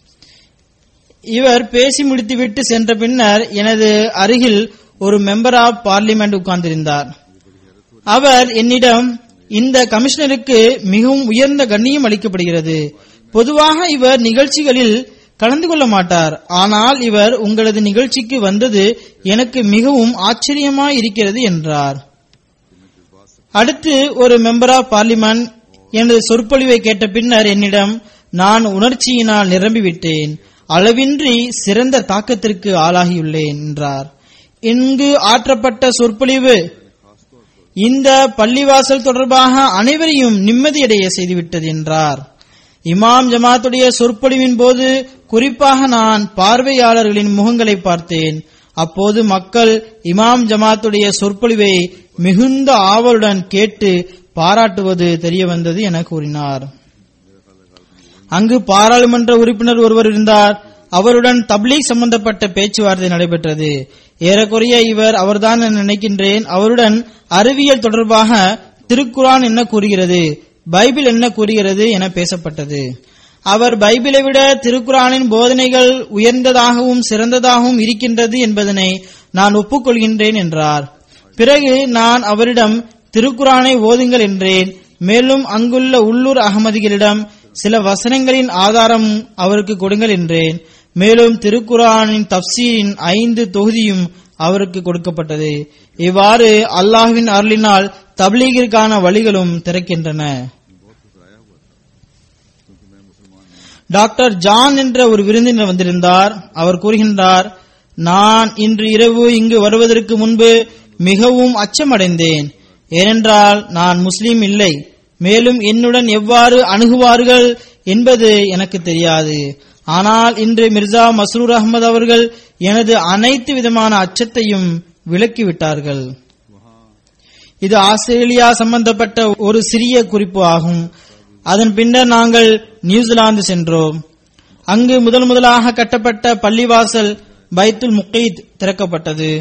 இவர் பேசி முடித்துவிட்டு சென்ற பின்னர் எனது அருகில் ஒரு மெம்பர் ஆஃப் பார்லிமெண்ட் உட்கார்ந்திருந்தார் அவர் என்னிடம் இந்த கமிஷனருக்கு மிகவும் உயர்ந்த கண்ணியம் அளிக்கப்படுகிறது பொதுவாக இவர் நிகழ்ச்சிகளில் கலந்து கொள்ள மாட்டார் ஆனால் இவர் உங்களது நிகழ்ச்சிக்கு வந்தது எனக்கு மிகவும் ஆச்சரியமாய் இருக்கிறது என்றார் அடுத்து ஒரு மெம்பர் ஆஃப் பார்லிமெண்ட் எனது சொற்பொழிவை கேட்ட பின்னர் என்னிடம் நான் உணர்ச்சியினால் நிரம்பிவிட்டேன் அளவின்றி சிறந்த தாக்கத்திற்கு ஆளாகியுள்ளேன் என்றார் இங்கு ஆற்றப்பட்ட சொற்பொழிவு இந்த பள்ளிவாசல் தொடர்பாக அனைவரையும் நிம்மதியடைய செய்துவிட்டது என்றார் இமாம் ஜமாத்துடைய சொற்பொழிவின் போது குறிப்பாக நான் பார்வையாளர்களின் முகங்களை பார்த்தேன் அப்போது மக்கள் இமாம் ஜமாத்துடைய சொற்பொழிவை மிகுந்த ஆவலுடன் கேட்டு பாராட்டுவது தெரிய வந்தது என கூறினார் அங்கு பாராளுமன்ற உறுப்பினர் ஒருவர் இருந்தார் அவருடன் தப்லீக் சம்பந்தப்பட்ட பேச்சுவார்த்தை நடைபெற்றது ஏறக்குறைய இவர் அவர்தான் என நினைக்கின்றேன் அவருடன் அறிவியல் தொடர்பாக திருக்குரான் என்ன கூறுகிறது பைபிள் என்ன கூறுகிறது என பேசப்பட்டது அவர் பைபிளை விட திருக்குரானின் போதனைகள் உயர்ந்ததாகவும் சிறந்ததாகவும் இருக்கின்றது என்பதனை நான் ஒப்புக்கொள்கின்றேன் என்றார் பிறகு நான் அவரிடம் திருக்குரானை ஓதுங்கள் என்றேன் மேலும் அங்குள்ள உள்ளூர் அகமதிகளிடம் சில வசனங்களின் ஆதாரம் அவருக்கு கொடுங்கள் என்றேன் மேலும் திருக்குரானின் தப்சீரின் ஐந்து தொகுதியும் அவருக்கு கொடுக்கப்பட்டது இவ்வாறு அல்லாஹ்வின் அருளினால் தப்லீகிற்கான வழிகளும் திறக்கின்றன டாக்டர் ஜான் என்ற ஒரு விருந்தினர் வந்திருந்தார் அவர் கூறுகின்றார் நான் இன்று இரவு இங்கு வருவதற்கு முன்பு மிகவும் அச்சமடைந்தேன் ஏனென்றால் நான் முஸ்லீம் இல்லை மேலும் என்னுடன் எவ்வாறு அணுகுவார்கள் என்பது எனக்கு தெரியாது ஆனால் இன்று மிர்சா மஸ்ரூர் அகமது அவர்கள் எனது அனைத்து விதமான அச்சத்தையும் விலக்கிவிட்டார்கள் இது ஆஸ்திரேலியா சம்பந்தப்பட்ட ஒரு சிறிய குறிப்பு ஆகும் அதன் பின்னர் நாங்கள் நியூசிலாந்து சென்றோம் அங்கு முதல் முதலாக கட்டப்பட்ட பள்ளிவாசல் பைத்துல் முக்கைத் திறக்கப்பட்டது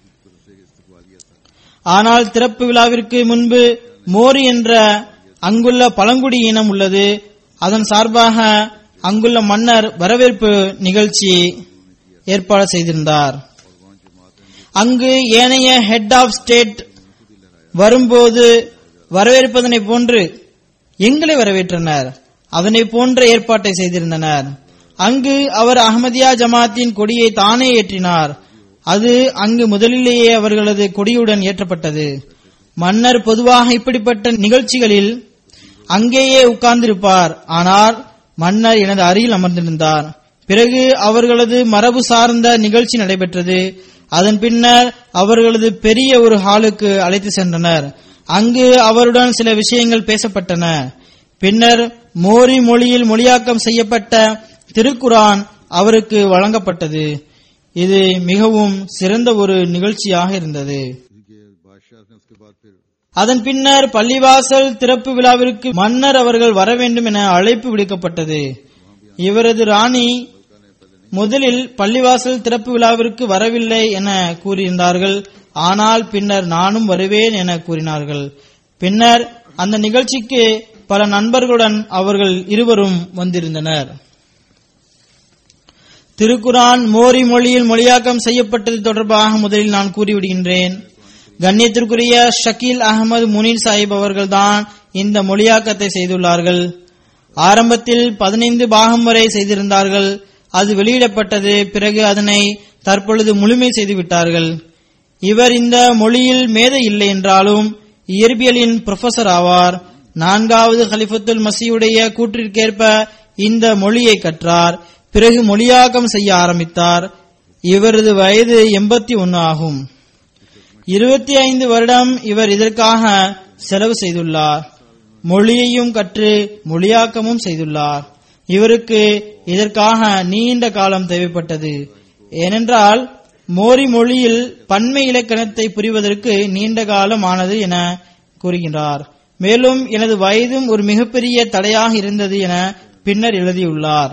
ஆனால் திறப்பு விழாவிற்கு முன்பு மோரி என்ற அங்குள்ள பழங்குடி இனம் உள்ளது அதன் சார்பாக அங்குள்ள மன்னர் வரவேற்பு நிகழ்ச்சி ஏற்பாடு செய்திருந்தார் அங்கு ஏனைய ஹெட் ஆஃப் ஸ்டேட் வரும்போது வரவேற்பதனை போன்று எங்களை வரவேற்றனர் அதனை போன்ற ஏற்பாட்டை செய்திருந்தனர் அங்கு அவர் அகமதியா ஜமாத்தின் கொடியை தானே ஏற்றினார் அது அங்கு முதலிலேயே அவர்களது கொடியுடன் ஏற்றப்பட்டது மன்னர் பொதுவாக இப்படிப்பட்ட நிகழ்ச்சிகளில் அங்கேயே உட்கார்ந்திருப்பார் ஆனால் மன்னர் எனது அருகில் அமர்ந்திருந்தார் பிறகு அவர்களது மரபு சார்ந்த நிகழ்ச்சி நடைபெற்றது அதன் பின்னர் அவர்களது பெரிய ஒரு ஹாலுக்கு அழைத்து சென்றனர் அங்கு அவருடன் சில விஷயங்கள் பேசப்பட்டன பின்னர் மோரி மொழியில் மொழியாக்கம் செய்யப்பட்ட திருக்குரான் அவருக்கு வழங்கப்பட்டது இது மிகவும் சிறந்த ஒரு நிகழ்ச்சியாக இருந்தது इनके बादशाह ने उसके बाद फिर அதன் பின்னர் பள்ளிவாசல் திறப்பு விழாவிற்கு மன்னர் அவர்கள் வர வேண்டும் என அழைப்பு விடுக்கப்பட்டது இவரது ராணி முதலில் பள்ளிவாசல் திறப்பு விழாவிற்கு வரவில்லை என கூறியிருந்தார்கள் ஆனால் பின்னர் நானும் வருவேன் என கூறினார்கள் பின்னர் அந்த நிகழ்ச்சிக்கு பல நண்பர்களுடன் அவர்கள் இருவரும் வந்திருந்தனர் திருக்குரான் மோரி மொழியில் மொழியாக்கம் செய்யப்பட்டது தொடர்பாக முதலில் நான் கூறிவிடுகின்றேன் கண்ணியத்திற்குரிய ஷக்கீல் அகமது முனீர் சாஹிப் அவர்கள்தான் இந்த மொழியாக்கத்தை செய்துள்ளார்கள் ஆரம்பத்தில் பதினைந்து பாகம் வரை செய்திருந்தார்கள் அது வெளியிடப்பட்டது பிறகு அதனை தற்பொழுது முழுமை செய்து விட்டார்கள் இவர் இந்த மொழியில் மேதை இல்லை என்றாலும் இயற்பியலின் புரொஃபசர் ஆவார் நான்காவது ஹலிஃபத்துல் மசியுடைய கூற்றிற்கேற்ப இந்த மொழியை கற்றார் பிறகு மொழியாக்கம் செய்ய ஆரம்பித்தார் இவரது வயது எண்பத்தி ஒன்னு ஆகும் இருபத்தி ஐந்து வருடம் இவர் இதற்காக செலவு செய்துள்ளார் மொழியையும் கற்று மொழியாக்கமும் செய்துள்ளார் இவருக்கு இதற்காக நீண்ட காலம் தேவைப்பட்டது ஏனென்றால் மோரி மொழியில் பன்மை இலக்கணத்தை புரிவதற்கு நீண்ட காலம் ஆனது என கூறுகின்றார் மேலும் எனது வயதும் ஒரு மிகப்பெரிய தடையாக இருந்தது என பின்னர் எழுதியுள்ளார்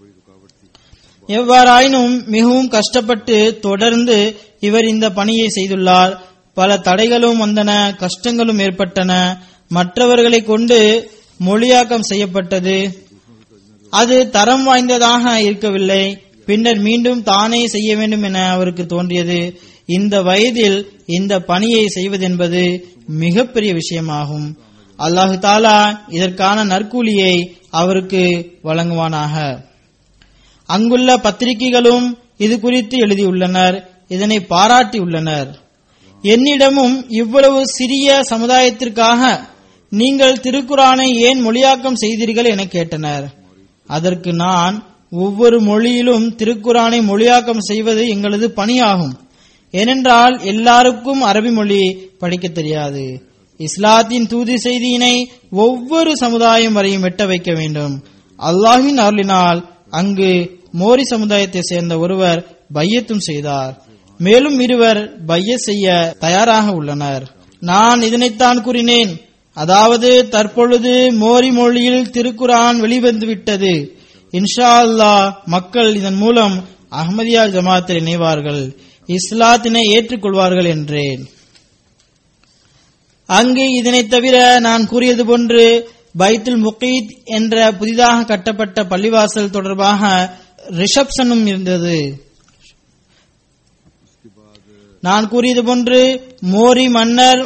எவ்வாறாயினும் மிகவும் கஷ்டப்பட்டு தொடர்ந்து இவர் இந்த பணியை செய்துள்ளார் பல தடைகளும் வந்தன கஷ்டங்களும் ஏற்பட்டன மற்றவர்களை கொண்டு மொழியாக்கம் செய்யப்பட்டது அது தரம் வாய்ந்ததாக இருக்கவில்லை பின்னர் மீண்டும் தானே செய்ய வேண்டும் என அவருக்கு தோன்றியது இந்த வயதில் இந்த பணியை செய்வதென்பது மிகப்பெரிய விஷயமாகும் அல்லாஹு தாலா இதற்கான நற்கூலியை அவருக்கு வழங்குவானாக அங்குள்ள பத்திரிகைகளும் இது குறித்து எழுதியுள்ளனர் இதனை பாராட்டியுள்ளனர் என்னிடமும் இவ்வளவு சிறிய சமுதாயத்திற்காக நீங்கள் திருக்குரானை ஏன் மொழியாக்கம் செய்தீர்கள் என கேட்டனர் அதற்கு நான் ஒவ்வொரு மொழியிலும் திருக்குரானை மொழியாக்கம் செய்வது எங்களது பணியாகும் ஏனென்றால் எல்லாருக்கும் அரபி மொழி படிக்க தெரியாது இஸ்லாத்தின் தூது செய்தியினை ஒவ்வொரு சமுதாயம் வரையும் எட்ட வைக்க வேண்டும் அல்லாஹின் அருளினால் அங்கு மோரி சமுதாயத்தை சேர்ந்த ஒருவர் பையத்தும் செய்தார் மேலும் இருவர் பைய செய்ய தயாராக உள்ளனர் நான் இதனைத்தான் கூறினேன் அதாவது தற்பொழுது மோரி மொழியில் திருக்குரான் வெளிவந்து விட்டது இன்ஷா அல்லாஹ் மக்கள் இதன் மூலம் அஹ்மதியா ஜமாத்தில் இணைவார்கள் இஸ்லாத்தினை ஏற்றுக்கொள்வார்கள் என்றேன் அங்கு இதனைத் தவிர நான் கூறியது போன்று பைத்துல் முகீத் என்ற புதிதாக கட்டப்பட்ட பள்ளிவாசல் தொடர்பாக ரிசப்ஷனும் இருந்தது நான் கூறியது போன்று மோரி மன்னர்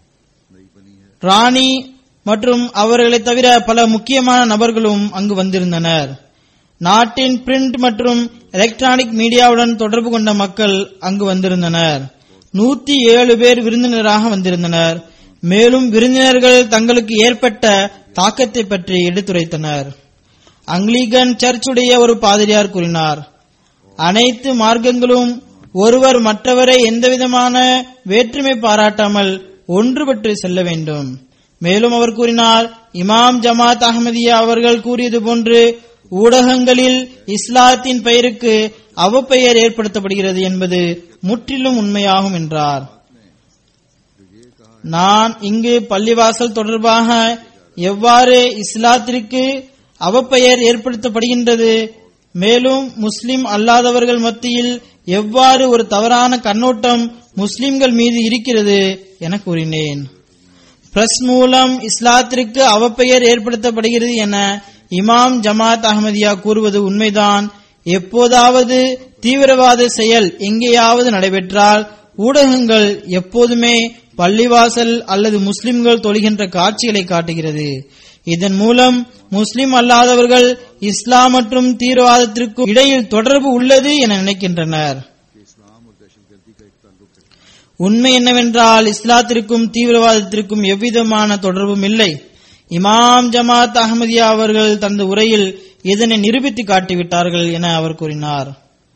ராணி மற்றும் அவர்களை தவிர பல முக்கியமான நபர்களும் அங்கு வந்திருந்தனர் நாட்டின் பிரிண்ட் மற்றும் எலக்ட்ரானிக் மீடியாவுடன் தொடர்பு கொண்ட மக்கள் அங்கு வந்திருந்தனர் நூத்தி ஏழு பேர் விருந்தினராக வந்திருந்தனர் மேலும் விருந்தினர்கள் தங்களுக்கு ஏற்பட்ட தாக்கத்தை பற்றி எடுத்துரைத்தனர் அங்கிலிகன் சர்ச்சுடைய ஒரு பாதிரியார் கூறினார் அனைத்து மார்க்கங்களும் ஒருவர் மற்றவரை எந்தவிதமான வேற்றுமை பாராட்டாமல் ஒன்றுபட்டு செல்ல வேண்டும் மேலும் அவர் கூறினார் இமாம் ஜமாத் அஹமதியா அவர்கள் கூறியது போன்று ஊடகங்களில் இஸ்லாத்தின் பெயருக்கு அவப்பெயர் ஏற்படுத்தப்படுகிறது என்பது முற்றிலும் உண்மையாகும் என்றார் நான் இங்கு பள்ளிவாசல் தொடர்பாக எவ்வாறு இஸ்லாத்திற்கு அவப்பெயர் ஏற்படுத்தப்படுகின்றது மேலும் முஸ்லிம் அல்லாதவர்கள் மத்தியில் எவ்வாறு ஒரு தவறான கண்ணோட்டம் முஸ்லிம்கள் மீது இருக்கிறது என கூறினேன் பிரஸ் மூலம் இஸ்லாத்திற்கு அவப்பெயர் ஏற்படுத்தப்படுகிறது என இமாம் ஜமாத் அஹமதியா கூறுவது உண்மைதான் எப்போதாவது தீவிரவாத செயல் எங்கேயாவது நடைபெற்றால் ஊடகங்கள் எப்போதுமே பள்ளிவாசல் அல்லது முஸ்லிம்கள் தொழுகின்ற காட்சிகளை காட்டுகிறது இதன் மூலம் முஸ்லிம் அல்லாதவர்கள் இஸ்லாம் மற்றும் தீவிரவாதத்திற்கும் இடையில் தொடர்பு உள்ளது என நினைக்கின்றனர் உண்மை என்னவென்றால் இஸ்லாத்திற்கும் தீவிரவாதத்திற்கும் எவ்விதமான தொடர்பும் இல்லை இமாம் ஜமாத் அஹமதியா அவர்கள் தனது உரையில் இதனை நிரூபித்து காட்டிவிட்டார்கள் என அவர் கூறினார்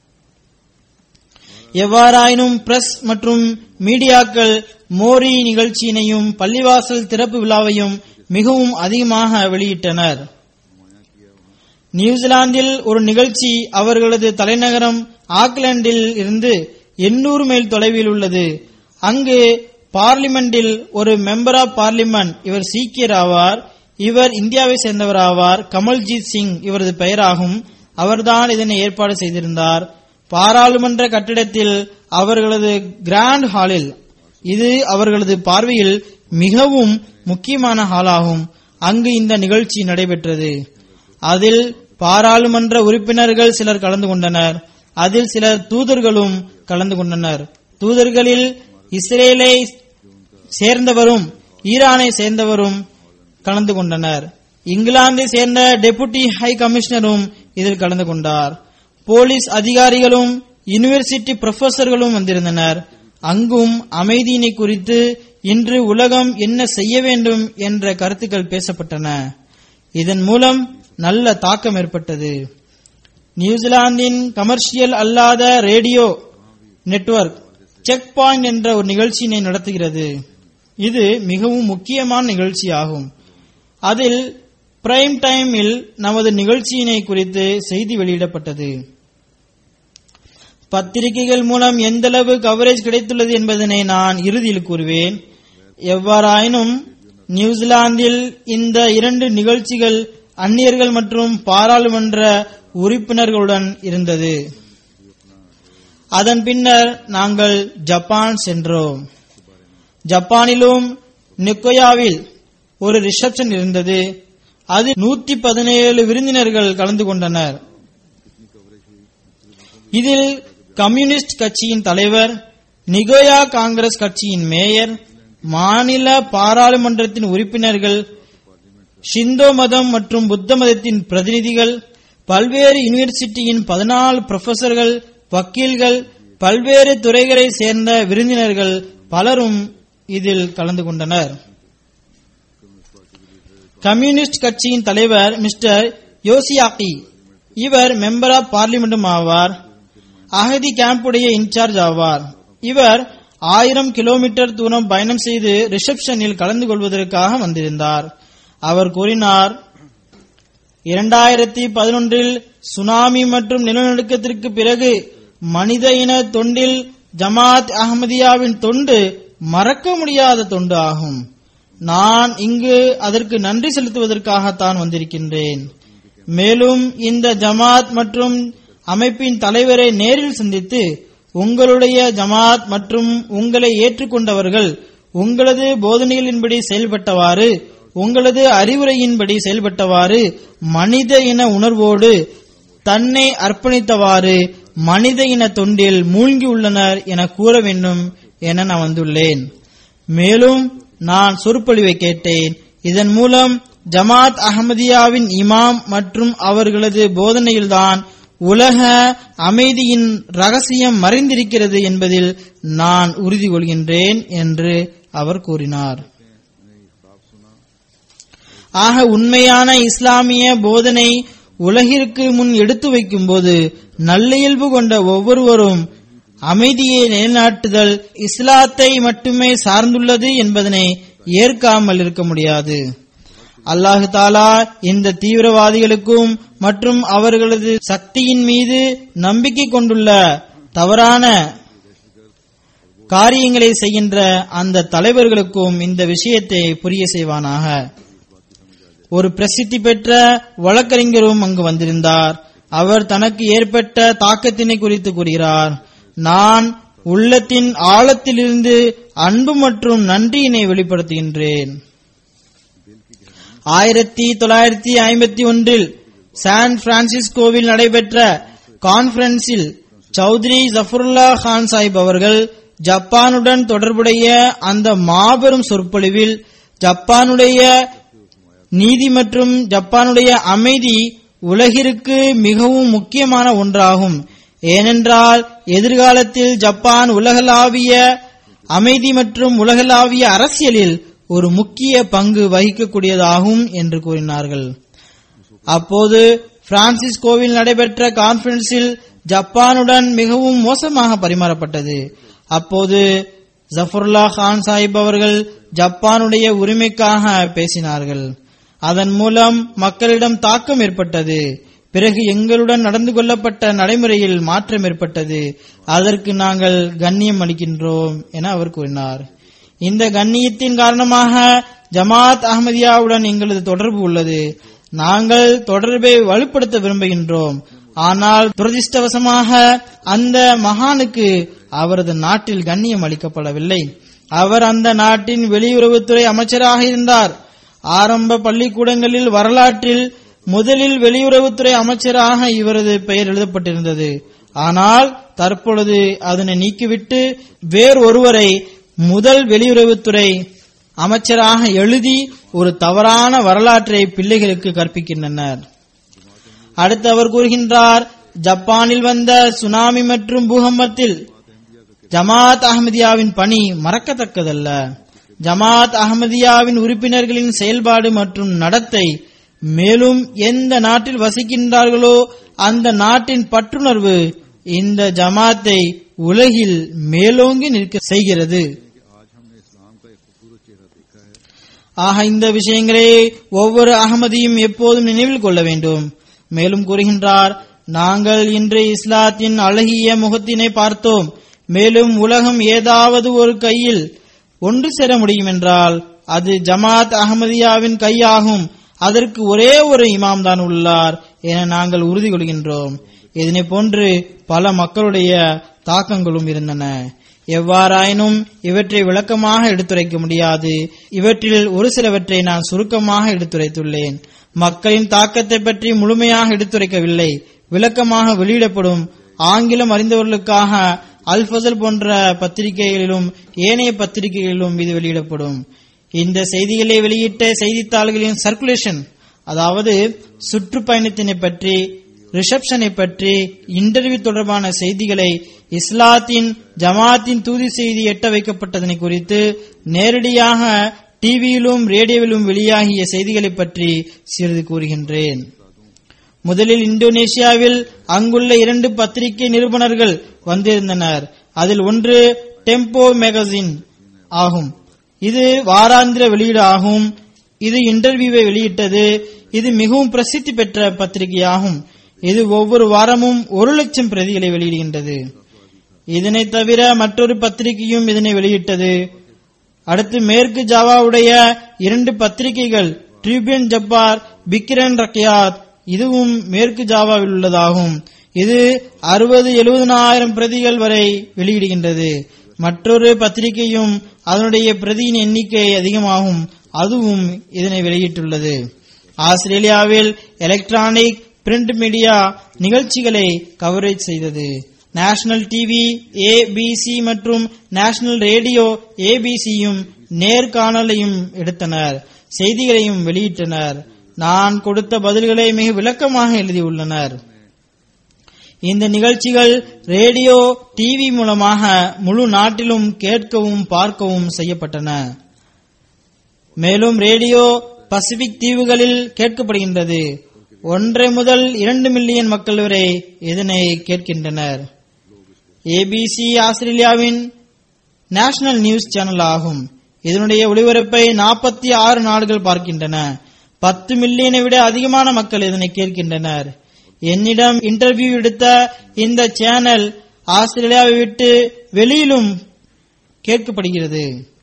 எவ்வாறாயினும் பிரஸ் மற்றும் மீடியாக்கள் மோரி நிகழ்ச்சியினையும் பள்ளிவாசல் திறப்பு விழாவையும் மிகவும் அதிகமாக வெளியிட்டனர் நியூசிலாந்தில் ஒரு நிகழ்ச்சி அவர்களது தலைநகரம் ஆக்லாந்தில் இருந்து எண்ணூறு மைல் தொலைவில் உள்ளது அங்கு பார்லிமெண்டில் ஒரு மெம்பர் ஆஃப் பார்லிமெண்ட் இவர் சீக்கியர் ஆவார் இவர் இந்தியாவை சேர்ந்தவர் ஆவார் கமல்ஜீத் சிங் இவரது பெயராகும் அவர்தான் இதனை ஏற்பாடு செய்திருந்தார் பாராளுமன்ற கட்டிடத்தில் அவர்களது கிராண்ட் ஹாலில் இது அவர்களது பார்வையில் மிகவும் முக்கியமான ஹாலாகும் அங்கு இந்த நிகழ்ச்சி நடைபெற்றது அதில் பாராளுமன்ற உறுப்பினர்கள் சிலர் கலந்து கொண்டனர் அதில் சிலர் தூதர்களும் கலந்து கொண்டனர் தூதர்களில் இஸ்ரேலை சேர்ந்தவரும் ஈரானை சேர்ந்தவரும் கலந்து கொண்டனர் இங்கிலாந்தை சேர்ந்த டெபுட்டி ஹை கமிஷனரும் இதில் கலந்து கொண்டார் போலீஸ் அதிகாரிகளும் யூனிவர்சிட்டி புரொஃபசர்களும் வந்திருந்தனர் அங்கும் அமைதியினை குறித்து இன்று உலகம் என்ன செய்ய வேண்டும் என்ற கருத்துக்கள் பேசப்பட்டன இதன் மூலம் நல்ல தாக்கம் ஏற்பட்டது நியூசிலாந்தின் கமர்ஷியல் அல்லாத ரேடியோ நெட்வொர்க் செக் பாயிண்ட் என்ற ஒரு நிகழ்ச்சியினை நடத்துகிறது இது மிகவும் முக்கியமான நிகழ்ச்சி ஆகும் அதில் பிரைம் டைமில் நமது நிகழ்ச்சியினை குறித்து செய்தி வெளியிடப்பட்டது பத்திரிகைகள் மூலம் எந்தளவு கவரேஜ் கிடைத்துள்ளது என்பதனை நான் இறுதியில் கூறுவேன் எவ்வாறாயினும் நியூசிலாந்தில் இந்த இரண்டு நிகழ்ச்சிகள் அந்நியர்கள் மற்றும் பாராளுமன்ற உறுப்பினர்களுடன் இருந்தது அதன் பின்னர் நாங்கள் ஜப்பான் சென்றோம் ஜப்பானிலும் நிக்கோயாவில் ஒரு ரிசப்ஷன் இருந்தது அது நூத்தி பதினேழு விருந்தினர்கள் கலந்து கொண்டனர் இதில் கம்யூனிஸ்ட் கட்சியின் தலைவர் நிகோயா காங்கிரஸ் கட்சியின் மேயர் மாநில பாராளுமன்றத்தின் உறுப்பினர்கள் ஷிந்தோ மதம் மற்றும் புத்த மதத்தின் பிரதிநிதிகள் பல்வேறு யூனிவர்சிட்டியின் பதினாலு புரொஃபசர்கள் வக்கீல்கள் பல்வேறு துறைகளை சேர்ந்த விருந்தினர்கள் பலரும் இதில் கலந்து கொண்டனர் கம்யூனிஸ்ட் கட்சியின் தலைவர் மிஸ்டர் யோசியாக்கி இவர் மெம்பர் ஆஃப் பார்லிமெண்டும் ஆவார் அகதி கேம்புடைய இன்சார்ஜ் ஆவார் இவர் ஆயிரம் கிலோமீட்டர் தூரம் பயணம் செய்து ரிசப்ஷனில் கலந்து கொள்வதற்காக வந்திருந்தார் அவர் கூறினார் இரண்டாயிரத்தி பதினொன்றில் சுனாமி மற்றும் நிலநடுக்கத்திற்கு பிறகு மனித இன தொண்டில் ஜமாத் அஹமதியாவின் தொண்டு மறக்க முடியாத தொண்டு ஆகும் நான் இங்கு அதற்கு நன்றி செலுத்துவதற்காகத்தான் வந்திருக்கின்றேன் மேலும் இந்த ஜமாத் மற்றும் அமைப்பின் தலைவரை நேரில் சந்தித்து உங்களுடைய ஜமாத் மற்றும் உங்களை ஏற்றுக்கொண்டவர்கள் உங்களது போதனைகளின்படி செயல்பட்டவாறு உங்களது அறிவுரையின்படி செயல்பட்டவாறு மனித இன உணர்வோடு தன்னை அர்ப்பணித்தவாறு மனித இன தொண்டில் மூழ்கியுள்ளனர் என கூற வேண்டும் என நான் வந்துள்ளேன் மேலும் நான் சொற்பொழிவை கேட்டேன் இதன் மூலம் ஜமாத் அஹமதியாவின் இமாம் மற்றும் அவர்களது போதனையில்தான் உலக அமைதியின் ரகசியம் மறைந்திருக்கிறது என்பதில் நான் உறுதி கொள்கின்றேன் என்று அவர் கூறினார் ஆக உண்மையான இஸ்லாமிய போதனை உலகிற்கு முன் எடுத்து வைக்கும்போது நல்லியல்பு கொண்ட ஒவ்வொருவரும் அமைதியை நிலைநாட்டுதல் இஸ்லாத்தை மட்டுமே சார்ந்துள்ளது என்பதனை ஏற்காமல் இருக்க முடியாது அல்லாஹு தாலா இந்த தீவிரவாதிகளுக்கும் மற்றும் அவர்களது சக்தியின் மீது நம்பிக்கை கொண்டுள்ள தவறான காரியங்களை செய்கின்ற அந்த தலைவர்களுக்கும் இந்த விஷயத்தை புரிய செய்வானாக ஒரு பிரசித்தி பெற்ற வழக்கறிஞரும் அங்கு வந்திருந்தார் அவர் தனக்கு ஏற்பட்ட தாக்கத்தினை குறித்து கூறுகிறார் நான் உள்ளத்தின் ஆழத்திலிருந்து அன்பு மற்றும் நன்றியினை வெளிப்படுத்துகின்றேன் ஆயிரத்தி தொள்ளாயிரத்தி ஐம்பத்தி ஒன்றில் சான் பிரான்சிஸ்கோவில் நடைபெற்ற கான்பரன்ஸில் சௌத்ரி ஜஃபருல்லா கான் சாஹிப் அவர்கள் ஜப்பானுடன் தொடர்புடைய அந்த மாபெரும் சொற்பொழிவில் ஜப்பானுடைய நீதி மற்றும் ஜப்பானுடைய அமைதி உலகிற்கு மிகவும் முக்கியமான ஒன்றாகும் ஏனென்றால் எதிர்காலத்தில் ஜப்பான் உலகளாவிய அமைதி மற்றும் உலகளாவிய அரசியலில் ஒரு முக்கிய பங்கு வகிக்கக்கூடியதாகும் என்று கூறினார்கள் அப்போது பிரான்சிஸ்கோவில் நடைபெற்ற கான்பரன்ஸில் ஜப்பானுடன் மிகவும் மோசமாக பரிமாறப்பட்டது அப்போது ஜஃபருல்லா கான் சாஹிப் அவர்கள் ஜப்பானுடைய உரிமைக்காக பேசினார்கள் அதன் மூலம் மக்களிடம் தாக்கம் ஏற்பட்டது பிறகு எங்களுடன் நடந்து கொள்ளப்பட்ட நடைமுறையில் மாற்றம் ஏற்பட்டது அதற்கு நாங்கள் கண்ணியம் அளிக்கின்றோம் என அவர் கூறினார் இந்த கண்ணியத்தின் காரணமாக ஜமாத் அஹமதியாவுடன் எங்களது தொடர்பு உள்ளது நாங்கள் தொடர்பை வலுப்படுத்த விரும்புகின்றோம் ஆனால் துரதிருஷ்டவசமாக அந்த மகானுக்கு அவரது நாட்டில் கண்ணியம் அளிக்கப்படவில்லை அவர் அந்த நாட்டின் வெளியுறவுத்துறை அமைச்சராக இருந்தார் ஆரம்ப பள்ளிக்கூடங்களில் வரலாற்றில் முதலில் வெளியுறவுத்துறை அமைச்சராக இவரது பெயர் எழுதப்பட்டிருந்தது ஆனால் தற்பொழுது அதனை நீக்கிவிட்டு வேறொருவரை முதல் வெளியுறவுத்துறை அமைச்சராக எழுதி ஒரு தவறான வரலாற்றை பிள்ளைகளுக்கு கற்பிக்கின்றனர் அடுத்து அவர் கூறுகின்றார் ஜப்பானில் வந்த சுனாமி மற்றும் பூகம்பத்தில் ஜமாத் அஹமதியாவின் பணி மறக்கத்தக்கதல்ல ஜமாத் அஹமதியாவின் உறுப்பினர்களின் செயல்பாடு மற்றும் நடத்தை மேலும் எந்த நாட்டில் வசிக்கின்றார்களோ அந்த நாட்டின் பற்றுணர்வு இந்த ஜமாத்தை உலகில் மேலோங்கி நிற்க செய்கிறது ஆக இந்த விஷயங்களை ஒவ்வொரு அகமதியும் எப்போதும் நினைவில் கொள்ள வேண்டும் மேலும் கூறுகின்றார் நாங்கள் இன்று இஸ்லாத்தின் அழகிய முகத்தினை பார்த்தோம் மேலும் உலகம் ஏதாவது ஒரு கையில் ஒன்று சேர முடியும் என்றால் அது ஜமாத் அகமதியாவின் கையாகும் அதற்கு ஒரே ஒரு இமாம் தான் உள்ளார் என நாங்கள் உறுதி கொள்கின்றோம் இதனை போன்று பல மக்களுடைய தாக்கங்களும் இருந்தன எவ்வாறாயினும் இவற்றை விளக்கமாக எடுத்துரைக்க முடியாது இவற்றில் ஒரு சிலவற்றை நான் சுருக்கமாக எடுத்துரைத்துள்ளேன் மக்களின் தாக்கத்தை பற்றி முழுமையாக எடுத்துரைக்கவில்லை விளக்கமாக வெளியிடப்படும் ஆங்கிலம் அறிந்தவர்களுக்காக அல் ஃபசல் போன்ற பத்திரிகைகளிலும் ஏனைய பத்திரிகைகளிலும் இது வெளியிடப்படும் இந்த செய்திகளை வெளியிட்ட செய்தித்தாள்களின் சர்க்குலேஷன் அதாவது சுற்றுப்பயணத்தினை பற்றி ரிசப்ஷனை பற்றி இன்டர்வியூ தொடர்பான செய்திகளை இஸ்லாத்தின் ஜமாத்தின் தூதி செய்தி எட்ட வைக்கப்பட்டதனை குறித்து நேரடியாக டிவியிலும் ரேடியோவிலும் வெளியாகிய செய்திகளை பற்றி சிறிது கூறுகின்றேன் முதலில் இந்தோனேஷியாவில் அங்குள்ள இரண்டு பத்திரிகை நிருபனர்கள் வந்திருந்தனர் அதில் ஒன்று டெம்போ மேகசின் ஆகும் இது வாராந்திர வெளியீடு ஆகும் இது இன்டர்வியூவை வெளியிட்டது இது மிகவும் பிரசித்தி பெற்ற பத்திரிகையாகும் இது ஒவ்வொரு வாரமும் ஒரு லட்சம் பிரதிகளை வெளியிடுகின்றது இதனை தவிர மற்றொரு பத்திரிகையும் இதனை வெளியிட்டது அடுத்து மேற்கு ஜாவாவுடைய இரண்டு பத்திரிகைகள் ட்ரிபியன் ஜப்பார் பிக்கிரன் ரக்கியாத் இதுவும் மேற்கு ஜாவாவில் உள்ளதாகும் இது அறுபது எழுபதனாயிரம் பிரதிகள் வரை வெளியிடுகின்றது மற்றொரு பத்திரிகையும் அதனுடைய பிரதியின் எண்ணிக்கை அதிகமாகும் அதுவும் இதனை வெளியிட்டுள்ளது ஆஸ்திரேலியாவில் எலக்ட்ரானிக் பிரிண்ட் மீடியா நிகழ்ச்சிகளை கவரேஜ் செய்தது நேஷனல் டிவி ஏபிசி மற்றும் நேஷனல் ரேடியோ ஏபிசியும் நேர்காணலையும் எடுத்தனர் செய்திகளையும் வெளியிட்டனர் நான் கொடுத்த பதில்களை மிக விளக்கமாக எழுதியுள்ளனர் இந்த நிகழ்ச்சிகள் ரேடியோ டிவி மூலமாக முழு நாட்டிலும் கேட்கவும் பார்க்கவும் செய்யப்பட்டன மேலும் ரேடியோ பசிபிக் தீவுகளில் கேட்கப்படுகின்றது ஒன்றை முதல் இரண்டு மில்லியன் மக்கள் வரை இதனை கேட்கின்றனர் ஏபிசி ஆஸ்திரேலியாவின் நேஷனல் நியூஸ் சேனல் ஆகும் இதனுடைய ஒளிபரப்பை நாற்பத்தி ஆறு நாடுகள் பார்க்கின்றன பத்து மில்லியனை விட அதிகமான மக்கள் இதனை கேட்கின்றனர் என்னிடம் இன்டர்வியூ எடுத்த இந்த சேனல் ஆஸ்திரேலியாவை விட்டு வெளியிலும் கேட்கப்படுகிறது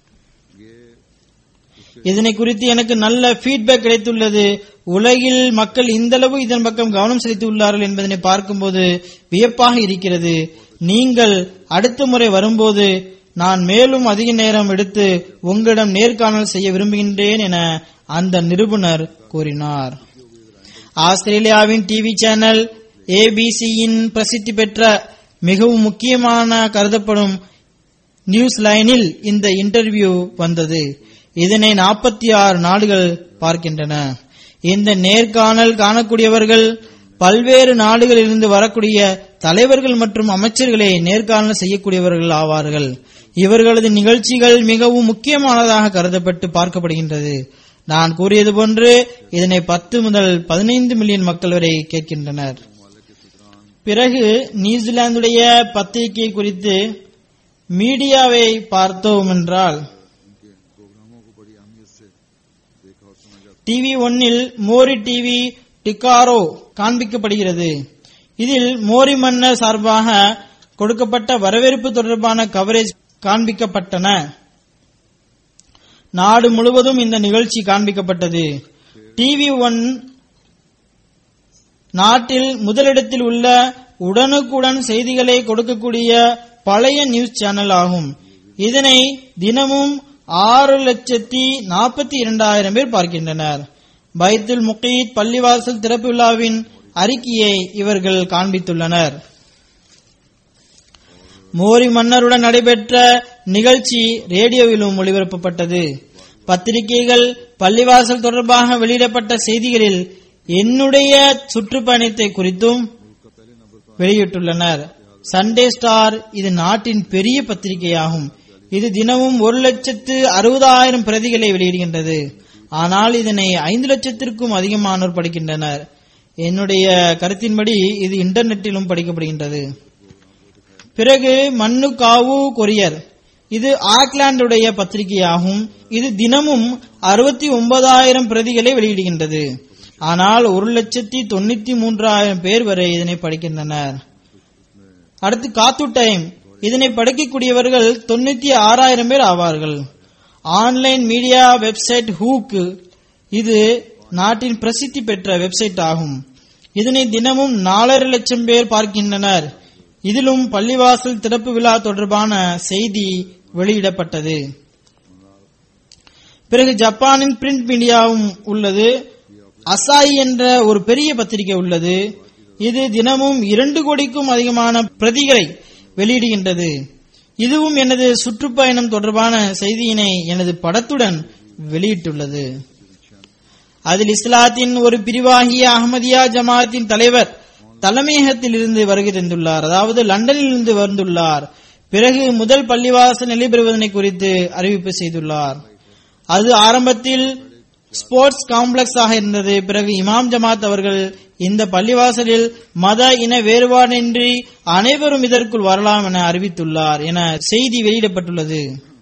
இதனை குறித்து எனக்கு நல்ல ஃபீட்பேக் கிடைத்துள்ளது உலகில் மக்கள் இந்தளவு இதன் பக்கம் கவனம் செலுத்தியுள்ளார்கள் என்பதனை பார்க்கும்போது வியப்பாக இருக்கிறது நீங்கள் அடுத்த முறை வரும்போது நான் மேலும் அதிக நேரம் எடுத்து உங்களிடம் நேர்காணல் செய்ய விரும்புகின்றேன் என அந்த நிருபர் கூறினார் ஆஸ்திரேலியாவின் டிவி சேனல் ஏபிசியின் பிரசித்தி பெற்ற மிகவும் முக்கியமான கருதப்படும் நியூஸ் லைனில் இந்த இன்டர்வியூ வந்தது இதனை நாற்பத்தி ஆறு நாடுகள் பார்க்கின்றன இந்த நேர்காணல் காணக்கூடியவர்கள் பல்வேறு நாடுகளிலிருந்து வரக்கூடிய தலைவர்கள் மற்றும் அமைச்சர்களை நேர்காணல் செய்யக்கூடியவர்கள் ஆவார்கள் இவர்களது நிகழ்ச்சிகள் மிகவும் முக்கியமானதாக கருதப்பட்டு பார்க்கப்படுகின்றது நான் கூறியது போன்று இதனை பத்து முதல் பதினைந்து மில்லியன் மக்கள் வரை கேட்கின்றனர் பிறகு நியூசிலாந்துடைய பத்திரிகை குறித்து மீடியாவை பார்த்தோம் என்றால் டிவி ஒன்னில் மோரி டிவி டிகாரோ காண்பிக்கப்படுகிறது இதில் மோரி மன்னர் சார்பாக கொடுக்கப்பட்ட வரவேற்பு தொடர்பான கவரேஜ் காண்பிக்கப்பட்டன நாடு முழுவதும் இந்த நிகழ்ச்சி காண்பிக்கப்பட்டது டிவி ஒன் நாட்டில் முதலிடத்தில் உள்ள உடனுக்குடன் செய்திகளை கொடுக்கக்கூடிய பழைய நியூஸ் சேனல் ஆகும் இதனை தினமும் ஆறு லட்சத்தி நாற்பத்தி இரண்டாயிரம் பேர் பார்க்கின்றனர் பைத்துல் முகீத் பள்ளிவாசல் திறப்பு விழாவின் அறிக்கையை இவர்கள் காண்பித்துள்ளனர் மோரி மன்னருடன் நடைபெற்ற நிகழ்ச்சி ரேடியோவிலும் ஒளிபரப்பப்பட்டது பத்திரிகைகள் பள்ளிவாசல் தொடர்பாக வெளியிடப்பட்ட செய்திகளில் என்னுடைய சுற்றுப்பயணத்தை குறித்தும் வெளியிட்டுள்ளனர் சண்டே ஸ்டார் இது நாட்டின் பெரிய பத்திரிகையாகும் இது தினமும் ஒரு லட்சத்து அறுபதாயிரம் பிரதிகளை வெளியிடுகின்றது ஆனால் இதனை ஐந்து லட்சத்திற்கும் அதிகமானோர் படிக்கின்றனர் என்னுடைய கருத்தின்படி இது இன்டர்நெட்டிலும் படிக்கப்படுகின்றது பிறகு மண்ணு காவு கொரியர் இது ஆக்லாண்டுடைய பத்திரிகையாகும் இது தினமும் அறுபத்தி ஒன்பதாயிரம் பிரதிகளை வெளியிடுகின்றது ஆனால் ஒரு லட்சத்தி தொண்ணூத்தி மூன்றாயிரம் பேர் வரை இதனை படிக்கின்றனர் அடுத்து காத்து டைம் இதனை படிக்கக்கூடியவர்கள் தொண்ணூத்தி ஆறாயிரம் பேர் ஆவார்கள் ஆன்லைன் மீடியா வெப்சைட் ஹூக் இது நாட்டின் பிரசித்தி பெற்ற வெப்சைட் ஆகும் இதனை தினமும் நாலரை லட்சம் பேர் பார்க்கின்றனர் இதிலும் பள்ளிவாசல் திறப்பு விழா தொடர்பான செய்தி வெளியிடப்பட்டது பிறகு ஜப்பானின் பிரிண்ட் மீடியாவும் உள்ளது அசாய் என்ற ஒரு பெரிய பத்திரிகை உள்ளது இது தினமும் இரண்டு கோடிக்கும் அதிகமான பிரதிகளை வெளியிடுகின்றது இதுவும் எனது சுற்றுப்பயணம் தொடர்பான செய்தியினை எனது படத்துடன் வெளியிட்டுள்ளது அதில் இஸ்லாத்தின் ஒரு பிரிவாகிய அகமதியா ஜமாத்தின் தலைவர் தலைமையகத்தில் இருந்து வருகை தந்துள்ளார் அதாவது லண்டனில் இருந்து வந்துள்ளார் பிறகு முதல் பள்ளிவாசல் நிலை பெறுவதனை குறித்து அறிவிப்பு செய்துள்ளார் அது ஆரம்பத்தில் ஸ்போர்ட்ஸ் காம்ப்ளெக்ஸ் ஆக இருந்தது பிறகு இமாம் ஜமாத் அவர்கள் இந்த பள்ளிவாசலில் மத இன வேறுபாடின்றி அனைவரும் இதற்குள் வரலாம் என அறிவித்துள்ளார் என செய்தி வெளியிடப்பட்டுள்ளது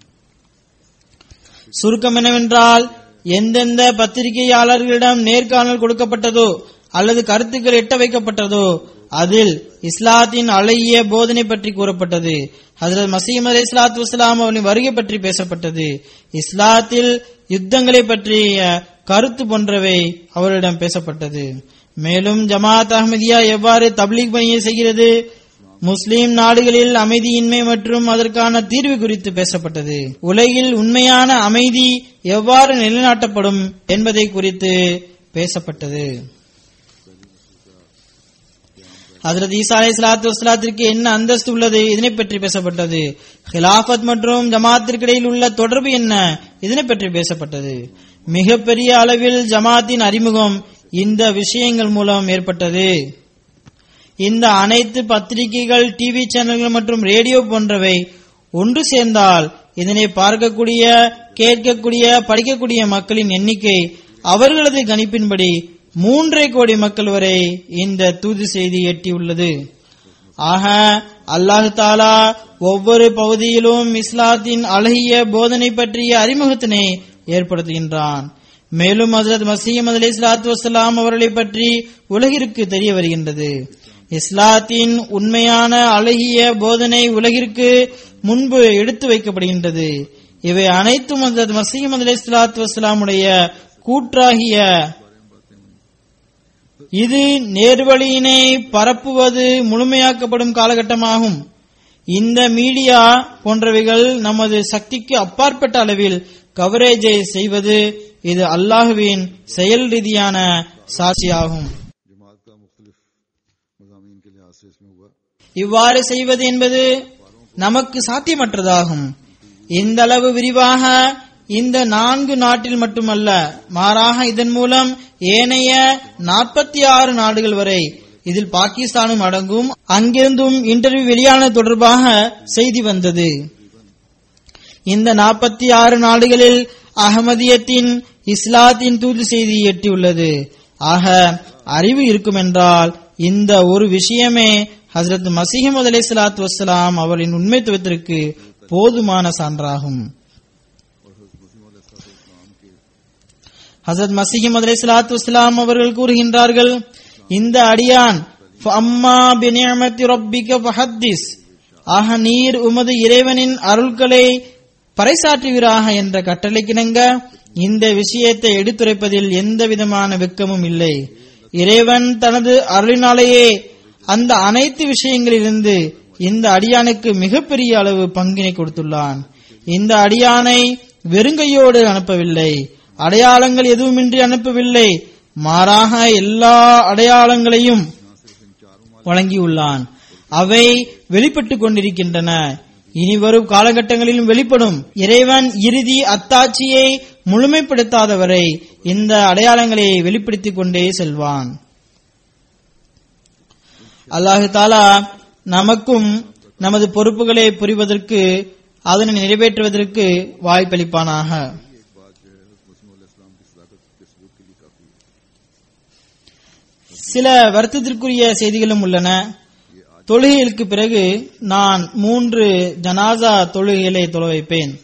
சுருக்கம் என்னவென்றால் எந்தெந்த பத்திரிகையாளர்களிடம் நேர்காணல் கொடுக்கப்பட்டதோ அல்லது கருத்துக்கள் எட்ட வைக்கப்பட்டதோ அதில் இஸ்லாத்தின் அழகிய போதனை பற்றி கூறப்பட்டது ஹசரத் மசீம் அலி இஸ்லாத்து வஸ்லாம் அவர்களின் வருகை பற்றி பேசப்பட்டது இஸ்லாத்தில் யுத்தங்களை பற்றிய கருத்து போன்றவை அவரிடம் பேசப்பட்டது மேலும் ஜமாத் அஹ்மதியா எவ்வாறு தப்லீக் பணியை செய்கிறது முஸ்லிம் நாடுகளில் அமைதியின்மை மற்றும் அதற்கான தீர்வு குறித்து பேசப்பட்டது உலகில் உண்மையான அமைதி எவ்வாறு நிலைநாட்டப்படும் என்பதை குறித்து பேசப்பட்டது ஹசரத் ஈசா அலை சலாத்து வஸ்லாத்திற்கு என்ன அந்தஸ்து உள்ளது இதனை பற்றி பேசப்பட்டது ஹிலாஃபத் மற்றும் ஜமாத்திற்கிடையில் உள்ள தொடர்பு என்ன இதனை பற்றி பேசப்பட்டது மிகப்பெரிய அளவில் ஜமாத்தின் அறிமுகம் இந்த விஷயங்கள் மூலம் ஏற்பட்டது இந்த அனைத்து பத்திரிகைகள் டிவி சேனல்கள் மற்றும் ரேடியோ போன்றவை ஒன்று சேர்ந்தால் இதனை பார்க்கக்கூடிய கேட்கக்கூடிய படிக்கக்கூடிய மக்களின் எண்ணிக்கை அவர்களது கணிப்பின்படி மூன்றரை கோடி மக்கள் வரை இந்த தூது செய்தி எட்டியுள்ளது ஆக அல்லாஹு தாலா ஒவ்வொரு பகுதியிலும் இஸ்லாத்தின் அழகிய போதனை பற்றிய அறிமுகத்தினை ஏற்படுத்துகின்றான் மேலும் ஹசரத் மசீம் அலி இஸ்லாத்து வசலாம் அவர்களை பற்றி உலகிற்கு தெரிய வருகின்றது இஸ்லாத்தின் உண்மையான அழகிய போதனை உலகிற்கு முன்பு எடுத்து வைக்கப்படுகின்றது இவை அனைத்தும் ஹசரத் மசீம் அலி இஸ்லாத்து வசலாமுடைய கூற்றாகிய இது நேர்வழியினை பரப்புவது முழுமையாக்கப்படும் காலகட்டமாகும் இந்த மீடியா போன்றவைகள் நமது சக்திக்கு அப்பாற்பட்ட அளவில் கவரேஜை செய்வது இது அல்லாஹுவின் செயல் ரீதியான சாட்சியாகும் जमात का मुख्तलिफ मजामी के लिहाज से इसमें हुआ இவ்வாறு செய்வது என்பது நமக்கு சாத்தியமற்றதாகும் இந்த அளவு விரிவாக இந்த நான்கு நாட்டில் மட்டுமல்ல மாறாக இதன் மூலம் ஏனைய நாற்பத்தி ஆறு நாடுகள் வரை இதில் பாகிஸ்தானும் அடங்கும் அங்கிருந்தும் இன்டர்வியூ வெளியான தொடர்பாக செய்தி வந்தது இந்த நாற்பத்தி ஆறு நாடுகளில் அகமதியத்தின் இஸ்லாத்தின் தூது செய்தி எட்டியுள்ளது ஆக அறிவு இருக்கும் என்றால் இந்த ஒரு விஷயமே ஹசரத் மசீஹமது அலை சலாத்து வசலாம் அவரின் உண்மைத்துவத்திற்கு போதுமான சான்றாகும் ஹசரத் மசீஹிம் அலை சலாத்து வசலாம் அவர்கள் கூறுகின்றார்கள் இந்த அடியான் அம்மா பினியமத்தி ரப்பிக்க ஃபஹத்திஸ் ஆக நீர் உமது இறைவனின் அருள்களை பறைசாற்றுவீராக என்ற கட்டளைக்கிணங்க இந்த விஷயத்தை எடுத்துரைப்பதில் எந்த விதமான வெட்கமும் இல்லை இறைவன் தனது அருளினாலேயே அந்த அனைத்து விஷயங்களிலிருந்து இந்த அடியானுக்கு மிகப்பெரிய அளவு பங்கினை கொடுத்துள்ளான் இந்த அடியானை வெறுங்கையோடு அனுப்பவில்லை அடையாளங்கள் எதுவுமின்றி அனுப்பவில்லை மாறாக எல்லா அடையாளங்களையும் வழங்கியுள்ளான் அவை வெளிப்பட்டுக் கொண்டிருக்கின்றன இனி வரும் காலகட்டங்களிலும் வெளிப்படும் இறைவன் இறுதி அத்தாட்சியை முழுமைப்படுத்தாதவரை இந்த அடையாளங்களை வெளிப்படுத்திக் கொண்டே செல்வான் அல்லாஹு தாலா நமக்கும் நமது பொறுப்புகளை புரிவதற்கு அதனை நிறைவேற்றுவதற்கு வாய்ப்பளிப்பானாக சில வருத்தத்திற்குரிய செய்திகளும் உள்ளன தொழுகைகளுக்கு பிறகு நான் மூன்று ஜனாசா தொழுகைகளை தொழ வைப்பேன்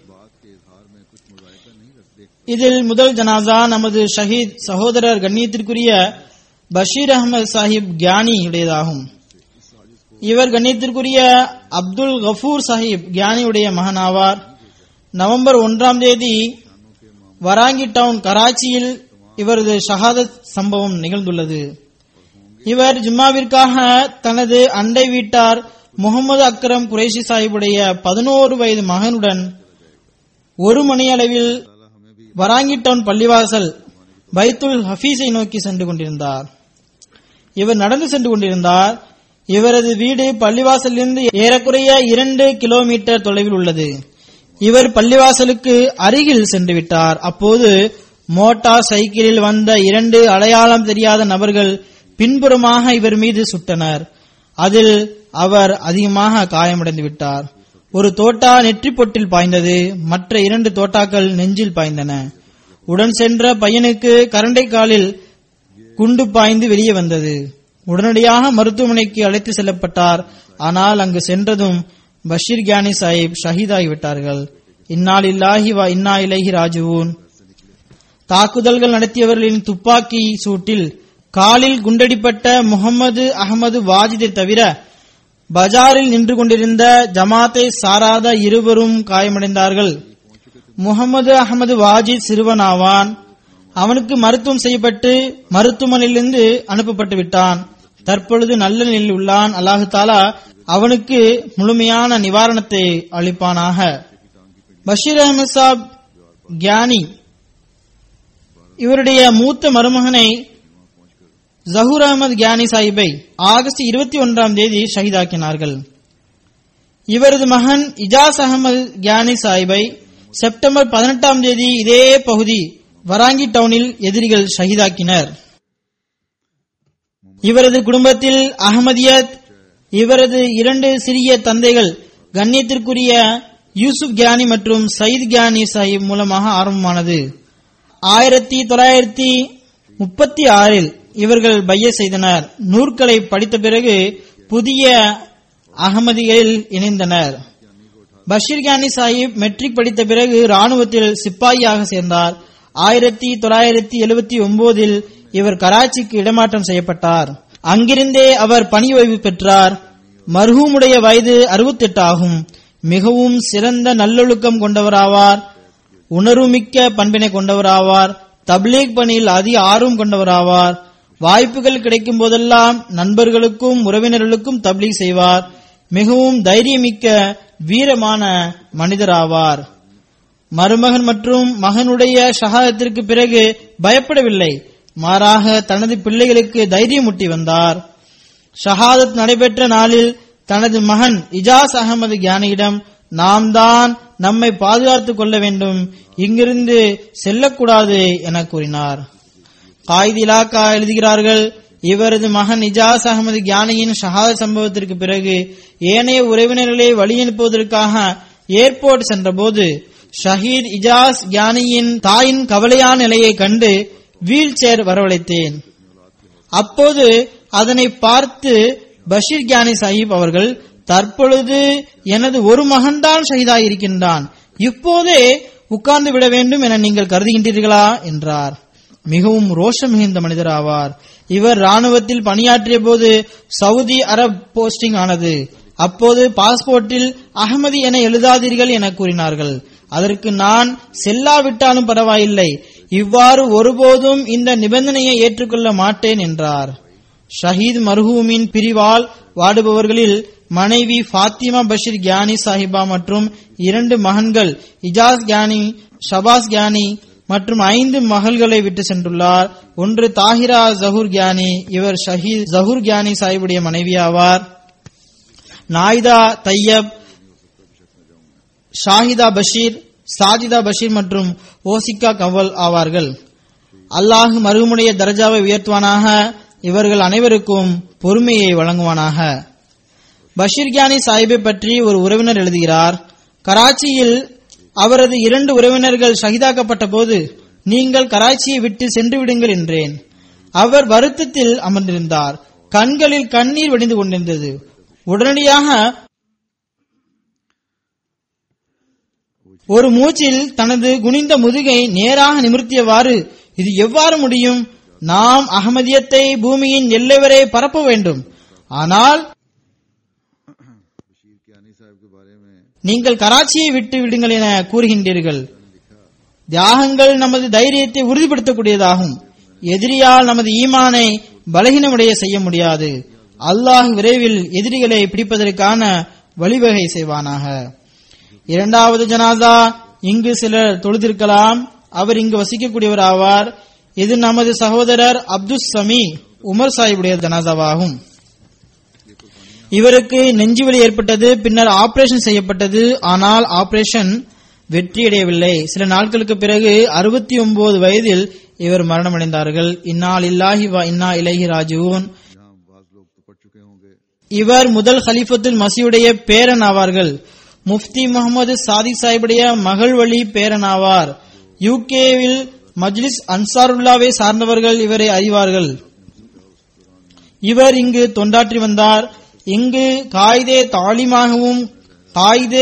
இதில் முதல் ஜனாசா நமது ஷஹீத் சகோதரர் கண்ணியத்திற்குரிய பஷீர் அகமது சாஹிப் கியானி உடையதாகும் இவர் கண்ணியத்திற்குரிய அப்துல் கஃபூர் சாஹிப் கியானியுடைய மகனாவார் நவம்பர் ஒன்றாம் தேதி வராங்கி டவுன் கராச்சியில் இவரது ஷஹாதத் சம்பவம் நிகழ்ந்துள்ளது இவர் ஜும்மாவிற்காக தனது அண்டை வீட்டார் முகமது அக்ரம் குரேஷி சாஹிபுடைய பதினோரு வயது மகனுடன் ஒரு மணி அளவில் வராங்கி டவுன் பள்ளிவாசல் பைத்துல் ஹபீஸை நோக்கி சென்று கொண்டிருந்தார் இவர் நடந்து சென்று கொண்டிருந்தார் இவரது வீடு பள்ளிவாசலிலிருந்து ஏறக்குறைய இரண்டு கிலோமீட்டர் தொலைவில் உள்ளது இவர் பள்ளிவாசலுக்கு அருகில் சென்று விட்டார் அப்போது மோட்டார் சைக்கிளில் வந்த இரண்டு அடையாளம் தெரியாத நபர்கள் பின்புறமாக இவர் மீது சுட்டனர் அதில் அவர் அதிகமாக காயமடைந்து விட்டார் ஒரு தோட்டா நெற்றி பொட்டில் பாய்ந்தது மற்ற இரண்டு தோட்டாக்கள் நெஞ்சில் பாய்ந்தன உடன் சென்ற பையனுக்கு கரண்டை காலில் குண்டு பாய்ந்து வெளியே வந்தது உடனடியாக மருத்துவமனைக்கு அழைத்து செல்லப்பட்டார் ஆனால் அங்கு சென்றதும் பஷீர் கியானி சாஹிப் ஷஹீதாகிவிட்டார்கள் இந்நாள் இல்லாஹி வா இன்னா இலகி ராஜுவூன் தாக்குதல்கள் நடத்தியவர்களின் துப்பாக்கி சூட்டில் காலில் குண்டடிப்பட்ட முகமது அகமது வாஜிதை தவிர பஜாரில் நின்று கொண்டிருந்த ஜமாத்தை சாராத இருவரும் காயமடைந்தார்கள் முகமது அகமது வாஜித் சிறுவனாவான் அவனுக்கு மருத்துவம் செய்யப்பட்டு மருத்துவமனையிலிருந்து அனுப்பப்பட்டு விட்டான் தற்பொழுது நல்ல நிலையில் உள்ளான் அல்லாஹு தாலா அவனுக்கு முழுமையான நிவாரணத்தை அளிப்பானாக பஷீர் அஹமது சாப் கியானி இவருடைய மூத்த மருமகனை ஜஹூர் அகமது கியானி சாஹிப்பை ஆகஸ்ட் இருபத்தி ஒன்றாம் தேதி ஷஹீதாக்கினார்கள் இவரது மகன் இஜாஸ் அகமது கியானி சாஹிப்பை செப்டம்பர் பதினெட்டாம் தேதி இதே பகுதி வராங்கி டவுனில் எதிரிகள் ஷஹீதாக்கினர் இவரது குடும்பத்தில் அகமதியத் இவரது இரண்டு சிறிய தந்தைகள் கண்ணியத்திற்குரிய யூசுப் கியானி மற்றும் சயீத் கியானி சாஹிப் மூலமாக ஆரம்பமானது ஆயிரத்தி தொள்ளாயிரத்தி முப்பத்தி ஆறில் இவர்கள் பைய செய்தனர் நூற்களை படித்த பிறகு புதிய அகமதிகளில் இணைந்தனர் பஷீர் கியானி சாஹிப் மெட்ரிக் படித்த பிறகு ராணுவத்தில் சிப்பாயியாக சேர்ந்தார் ஆயிரத்தி தொள்ளாயிரத்தி எழுபத்தி ஒன்பதில் இவர் கராச்சிக்கு இடமாற்றம் செய்யப்பட்டார் அங்கிருந்தே அவர் பணி ஓய்வு பெற்றார் மர்ஹூமுடைய வயது 68 ஆகும் மிகவும் சிறந்த நல்லொழுக்கம் கொண்டவராவார் உணர்வுமிக்க பண்பினை கொண்டவராவார் தப்லீக் பணியில் அதிக ஆர்வம் கொண்டவராவார் வாய்ப்புகள் கிடைக்கும் போதெல்லாம் நண்பர்களுக்கும் உறவினர்களுக்கும் தப்லீக் செய்வார் மிகவும் தைரியமிக்க வீரமான மனிதராவார் மருமகன் மற்றும் மகனுடைய ஷஹாதத்திற்கு பிறகு பயப்படவில்லை மாறாக தனது பிள்ளைகளுக்கு தைரியமூட்டி வந்தார் ஷஹாதத் நடைபெற்ற நாளில் தனது மகன் இஜாஸ் அகமது கியானியிடம் நாம் தான் நம்மை பாதுகாத்துக் கொள்ள வேண்டும் இங்கிருந்து செல்லக்கூடாது என கூறினார் காயித் இலாக்கா எழுதுகிறார்கள் இவரது மகன் இஜாஸ் அகமது கியானியின் ஷஹாத் சம்பவத்திற்கு பிறகு ஏனைய உறவினர்களை வழியனுப்புவதற்காக ஏர்போர்ட் சென்றபோது ஷஹீத் இஜாஸ் கியானியின் தாயின் கவலையான நிலையை கண்டு வீல் சேர் வரவழைத்தேன் அப்போது அதனை பார்த்து பஷீர் கியானி சாஹிப் அவர்கள் தற்பொழுது எனது ஒரு மகன்தான் ஷஹீதாயிருக்கின்றான் இப்போதே உட்கார்ந்து விட வேண்டும் என நீங்கள் கருதுகின்றீர்களா என்றார் மிகவும் ரோஷம் மிகுந்த மனிதர் ஆவார் இவர் ராணுவத்தில் பணியாற்றிய போது சவுதி அரப் போஸ்டிங் ஆனது அப்போது பாஸ்போர்ட்டில் அகமதி என எழுதாதீர்கள் என கூறினார்கள் அதற்கு நான் செல்லாவிட்டாலும் பரவாயில்லை இவ்வாறு ஒருபோதும் இந்த நிபந்தனையை ஏற்றுக்கொள்ள மாட்டேன் என்றார் ஷஹீத் மர்ஹூமின் பிரிவால் வாடுபவர்களில் மனைவி ஃபாத்திமா பஷீர் கியானி சாஹிபா மற்றும் இரண்டு மகன்கள் இஜாஸ் கியானி ஷபாஸ் கியானி மற்றும் ஐந்து மகள்களை விட்டு சென்றுள்ளார் ஒன்று தாஹிரா ஜஹூர் கியானி இவர் ஷஹீத் ஜஹூர் கியானி சாஹிபுடைய மனைவி ஆவார் நாயிதா தையப் ஷாஹிதா பஷீர் சாஜிதா பஷீர் மற்றும் ஓசிகா கவல் ஆவார்கள் அல்லாஹ் மருகமுடைய தர்ஜாவை உயர்த்துவானாக இவர்கள் அனைவருக்கும் பொறுமையை வழங்குவானாக பஷீர் கியானி சாஹிப்பை பற்றி ஒரு உறவினர் எழுதுகிறார் கராச்சியில் அவரது இரண்டு உறவினர்கள் ஷஹிதாக்கப்பட்ட போது நீங்கள் கராச்சியை விட்டு சென்று விடுங்கள் என்றேன் அவர் வருத்தத்தில் அமர்ந்திருந்தார் கண்களில் கண்ணீர் வடிந்து கொண்டிருந்தது உடனடியாக ஒரு மூச்சில் தனது குனிந்த முதுகை நேராக நிமிர்த்தியவாறு இது எவ்வாறு முடியும் நாம் அகமதியத்தை பூமியின் எல்லை வரை பரப்ப வேண்டும் ஆனால் बशीर कियानी साहब के बारे में நீங்கள் கராச்சியை விட்டு விடுங்கள் என கூறுகின்றீர்கள் தியாகங்கள் நமது தைரியத்தை உறுதிப்படுத்தக்கூடியதாகும் எதிரியால் நமது ஈமானை பலகீனமுடைய செய்ய முடியாது அல்லாஹ் விரைவில் எதிரிகளை பிடிப்பதற்கான வழிவகை செய்வானாக இரண்டாவது ஜனாதா இங்கு சிலர் தொழுதிருக்கலாம் அவர் இங்கு வசிக்கக்கூடியவர் ஆவார் இது நமது சகோதரர் அப்துல் சமி உமர் சாஹிபுடைய ஜனாதாவாகும் இவருக்கு நெஞ்சுவலி ஏற்பட்டது பின்னர் ஆபரேஷன் செய்யப்பட்டது ஆனால் ஆபரேஷன் வெற்றியடையவில்லை சில நாட்களுக்கு பிறகு அறுபத்தி ஒன்பது வயதில் இவர் மரணமடைந்தார்கள் இன்னால் இல்லாஹி வ இன்னா இலஹி ராஜுவன் यहाँ बाज लोग तो पढ़ चुके होंगे இவர் முதல் ஹலிஃபத்துல் மசியுடைய பேரன் ஆவார்கள் முஃப்தி முகமது சாதி சாஹிபுடைய மகள் வழி பேரன் ஆவார் யூகேவில் மஜ்லிஸ் அன்சாருல்லாவை சார்ந்தவர்கள் இவரை அறிவார்கள் இவர் இங்கு தொண்டாற்றி வந்தார் இங்கு காயிதே தாலிமாகவும் காயிதே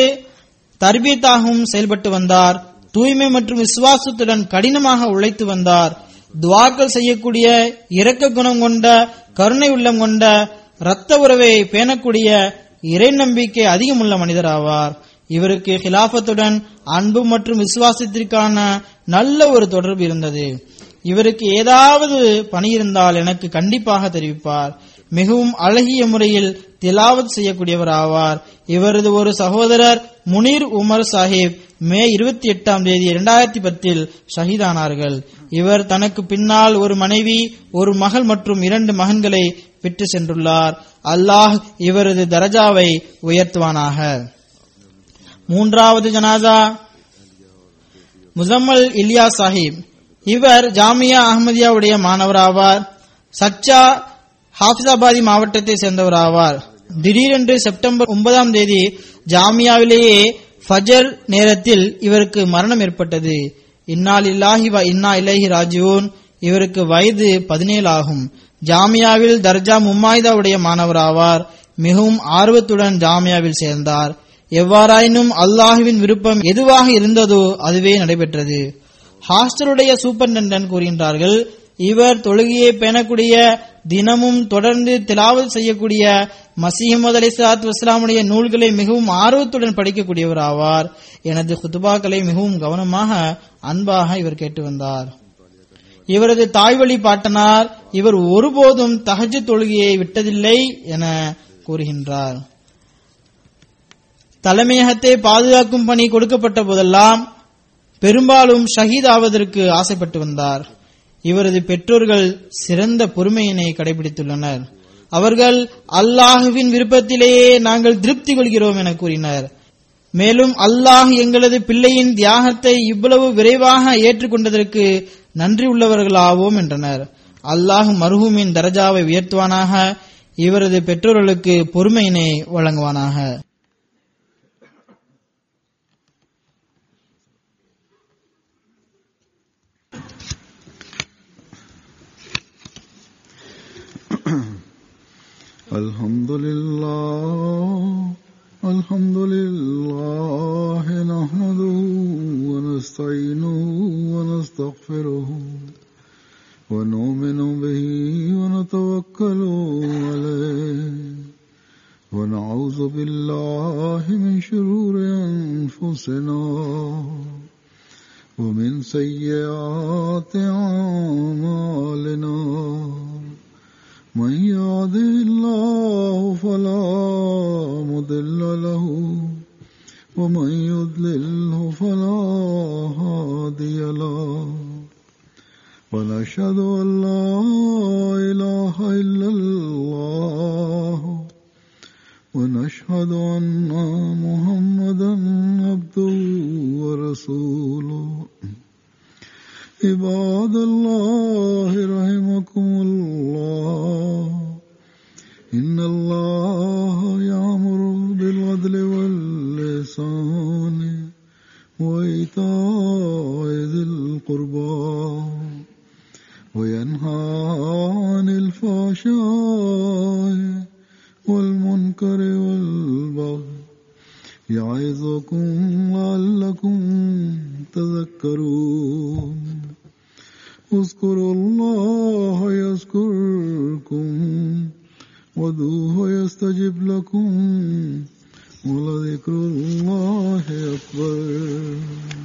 தர்பியத்தாகவும் செயல்பட்டு வந்தார் தூய்மை மற்றும் விசுவாசத்துடன் கடினமாக உழைத்து வந்தார் துவாக்கள் செய்யக்கூடிய இரக்க குணம் கொண்ட கருணை உள்ளம் கொண்ட இரத்த உறவை பேணக்கூடிய இறை நம்பிக்கை அதிகமுள்ள மனிதர் ஆவார் இவருக்கு ஹிலாபத்துடன் அன்பு மற்றும் விசுவாசத்திற்கான நல்ல ஒரு தொடர்பு இருந்தது இவருக்கு ஏதாவது பணி இருந்தால் எனக்கு கண்டிப்பாக தெரிவிப்பார் மிகவும் அழகிய முறையில் திலாவத் செய்யக்கூடியவர் ஆவார் இவரது ஒரு சகோதரர் முனீர் உமர் சாஹிப் மே இருபத்தி எட்டாம் தேதி இரண்டாயிரத்தி பத்தில் ஷஹீதானார்கள் இவர் தனக்கு பின்னால் ஒரு மனைவி ஒரு மகள் மற்றும் இரண்டு மகன்களை பெற்று சென்றுள்ளார் அல்லாஹ் இவரது தரஜாவை உயர்த்துவானாக மூன்றாவது ஜனாதா முசம்மல் இலியா சாஹிப் இவர் ஜாமியா அஹமதியாவுடைய மாணவர் ஆவார் சச்சா ஹாஃபிசாபாதி மாவட்டத்தை சேர்ந்தவர் ஆவார் திடீரென்று செப்டம்பர் ஒன்பதாம் தேதி ஜாமியாவிலேயே ஃபஜர் நேரத்தில் இவருக்கு மரணம் ஏற்பட்டது இன்னால் இல்லாஹி வ இன்னா இலஹி ராஜிவோன் இவருக்கு வயது பதினேழு ஆகும் ஜாமியாவில் தர்ஜா மும்மாய்தாவுடைய மாணவர் ஆவார் மிகவும் ஆர்வத்துடன் ஜாமியாவில் சேர்ந்தார் எவ்வாறாயினும் அல்லாஹுவின் விருப்பம் எதுவாக இருந்ததோ அதுவே நடைபெற்றது ஹாஸ்டலுடைய சூப்பரிண்டென்டன்ட் கூறுகின்றார்கள் இவர் தொழுகையை பேணக்கூடிய தினமும் தொடர்ந்து திலாவல் செய்யக்கூடிய மசீமது அலி சலாத் வஸ்லாமுடைய நூல்களை மிகவும் ஆர்வத்துடன் படிக்கக்கூடியவர் ஆவார் எனது குத்துபாக்களை மிகவும் கவனமாக அன்பாக இவர் கேட்டு வந்தார் இவரது தாய்வழி பாட்டனார் இவர் ஒருபோதும் தஹஜ் தொழுகையை விட்டதில்லை என கூறுகின்றார் தலைமையகத்தை பாதுகாக்கும் பணி கொடுக்கப்பட்ட போதெல்லாம் பெரும்பாலும் ஷஹீத் ஆவதற்கு ஆசைப்பட்டு வந்தார் இவரது பெற்றோர்கள் சிறந்த பொறுமையினை கடைபிடித்துள்ளனர் அவர்கள் அல்லாஹுவின் விருப்பத்திலேயே நாங்கள் திருப்தி கொள்கிறோம் என கூறினர் மேலும் அல்லாஹ் எங்களது பிள்ளையின் தியாகத்தை இவ்வளவு விரைவாக ஏற்றுக்கொண்டதற்கு நன்றி உள்ளவர்களாவோம் என்றனர் அல்லாஹ் மருஹூமின் தரஜாவை உயர்த்துவானாக இவரது பெற்றோர்களுக்கு பொறுமையினை வழங்குவானாக الحمد لله الحمد لله نحمده ونستعينه ونستغفره ونؤمن به ونتوكل عليه ونعوذ بالله من شرور أنفسنا ومن سيئات أعمالنا من يهده الله فلا مضل له ومن يضلله فلا هادي له ونشهد أن لا إله إلا الله ونشهد أن محمدا عبده ورسوله عباد الله رحمكم الله إن الله يأمر بالعدل واللسان وإيتاء ذي القربى وينهى عن الفحشاء والمنكر والبغي يعظكم لعلكم تذكرون اذكروا الله يذكركم ودوه يستجب لكم ولذكر الله أكبر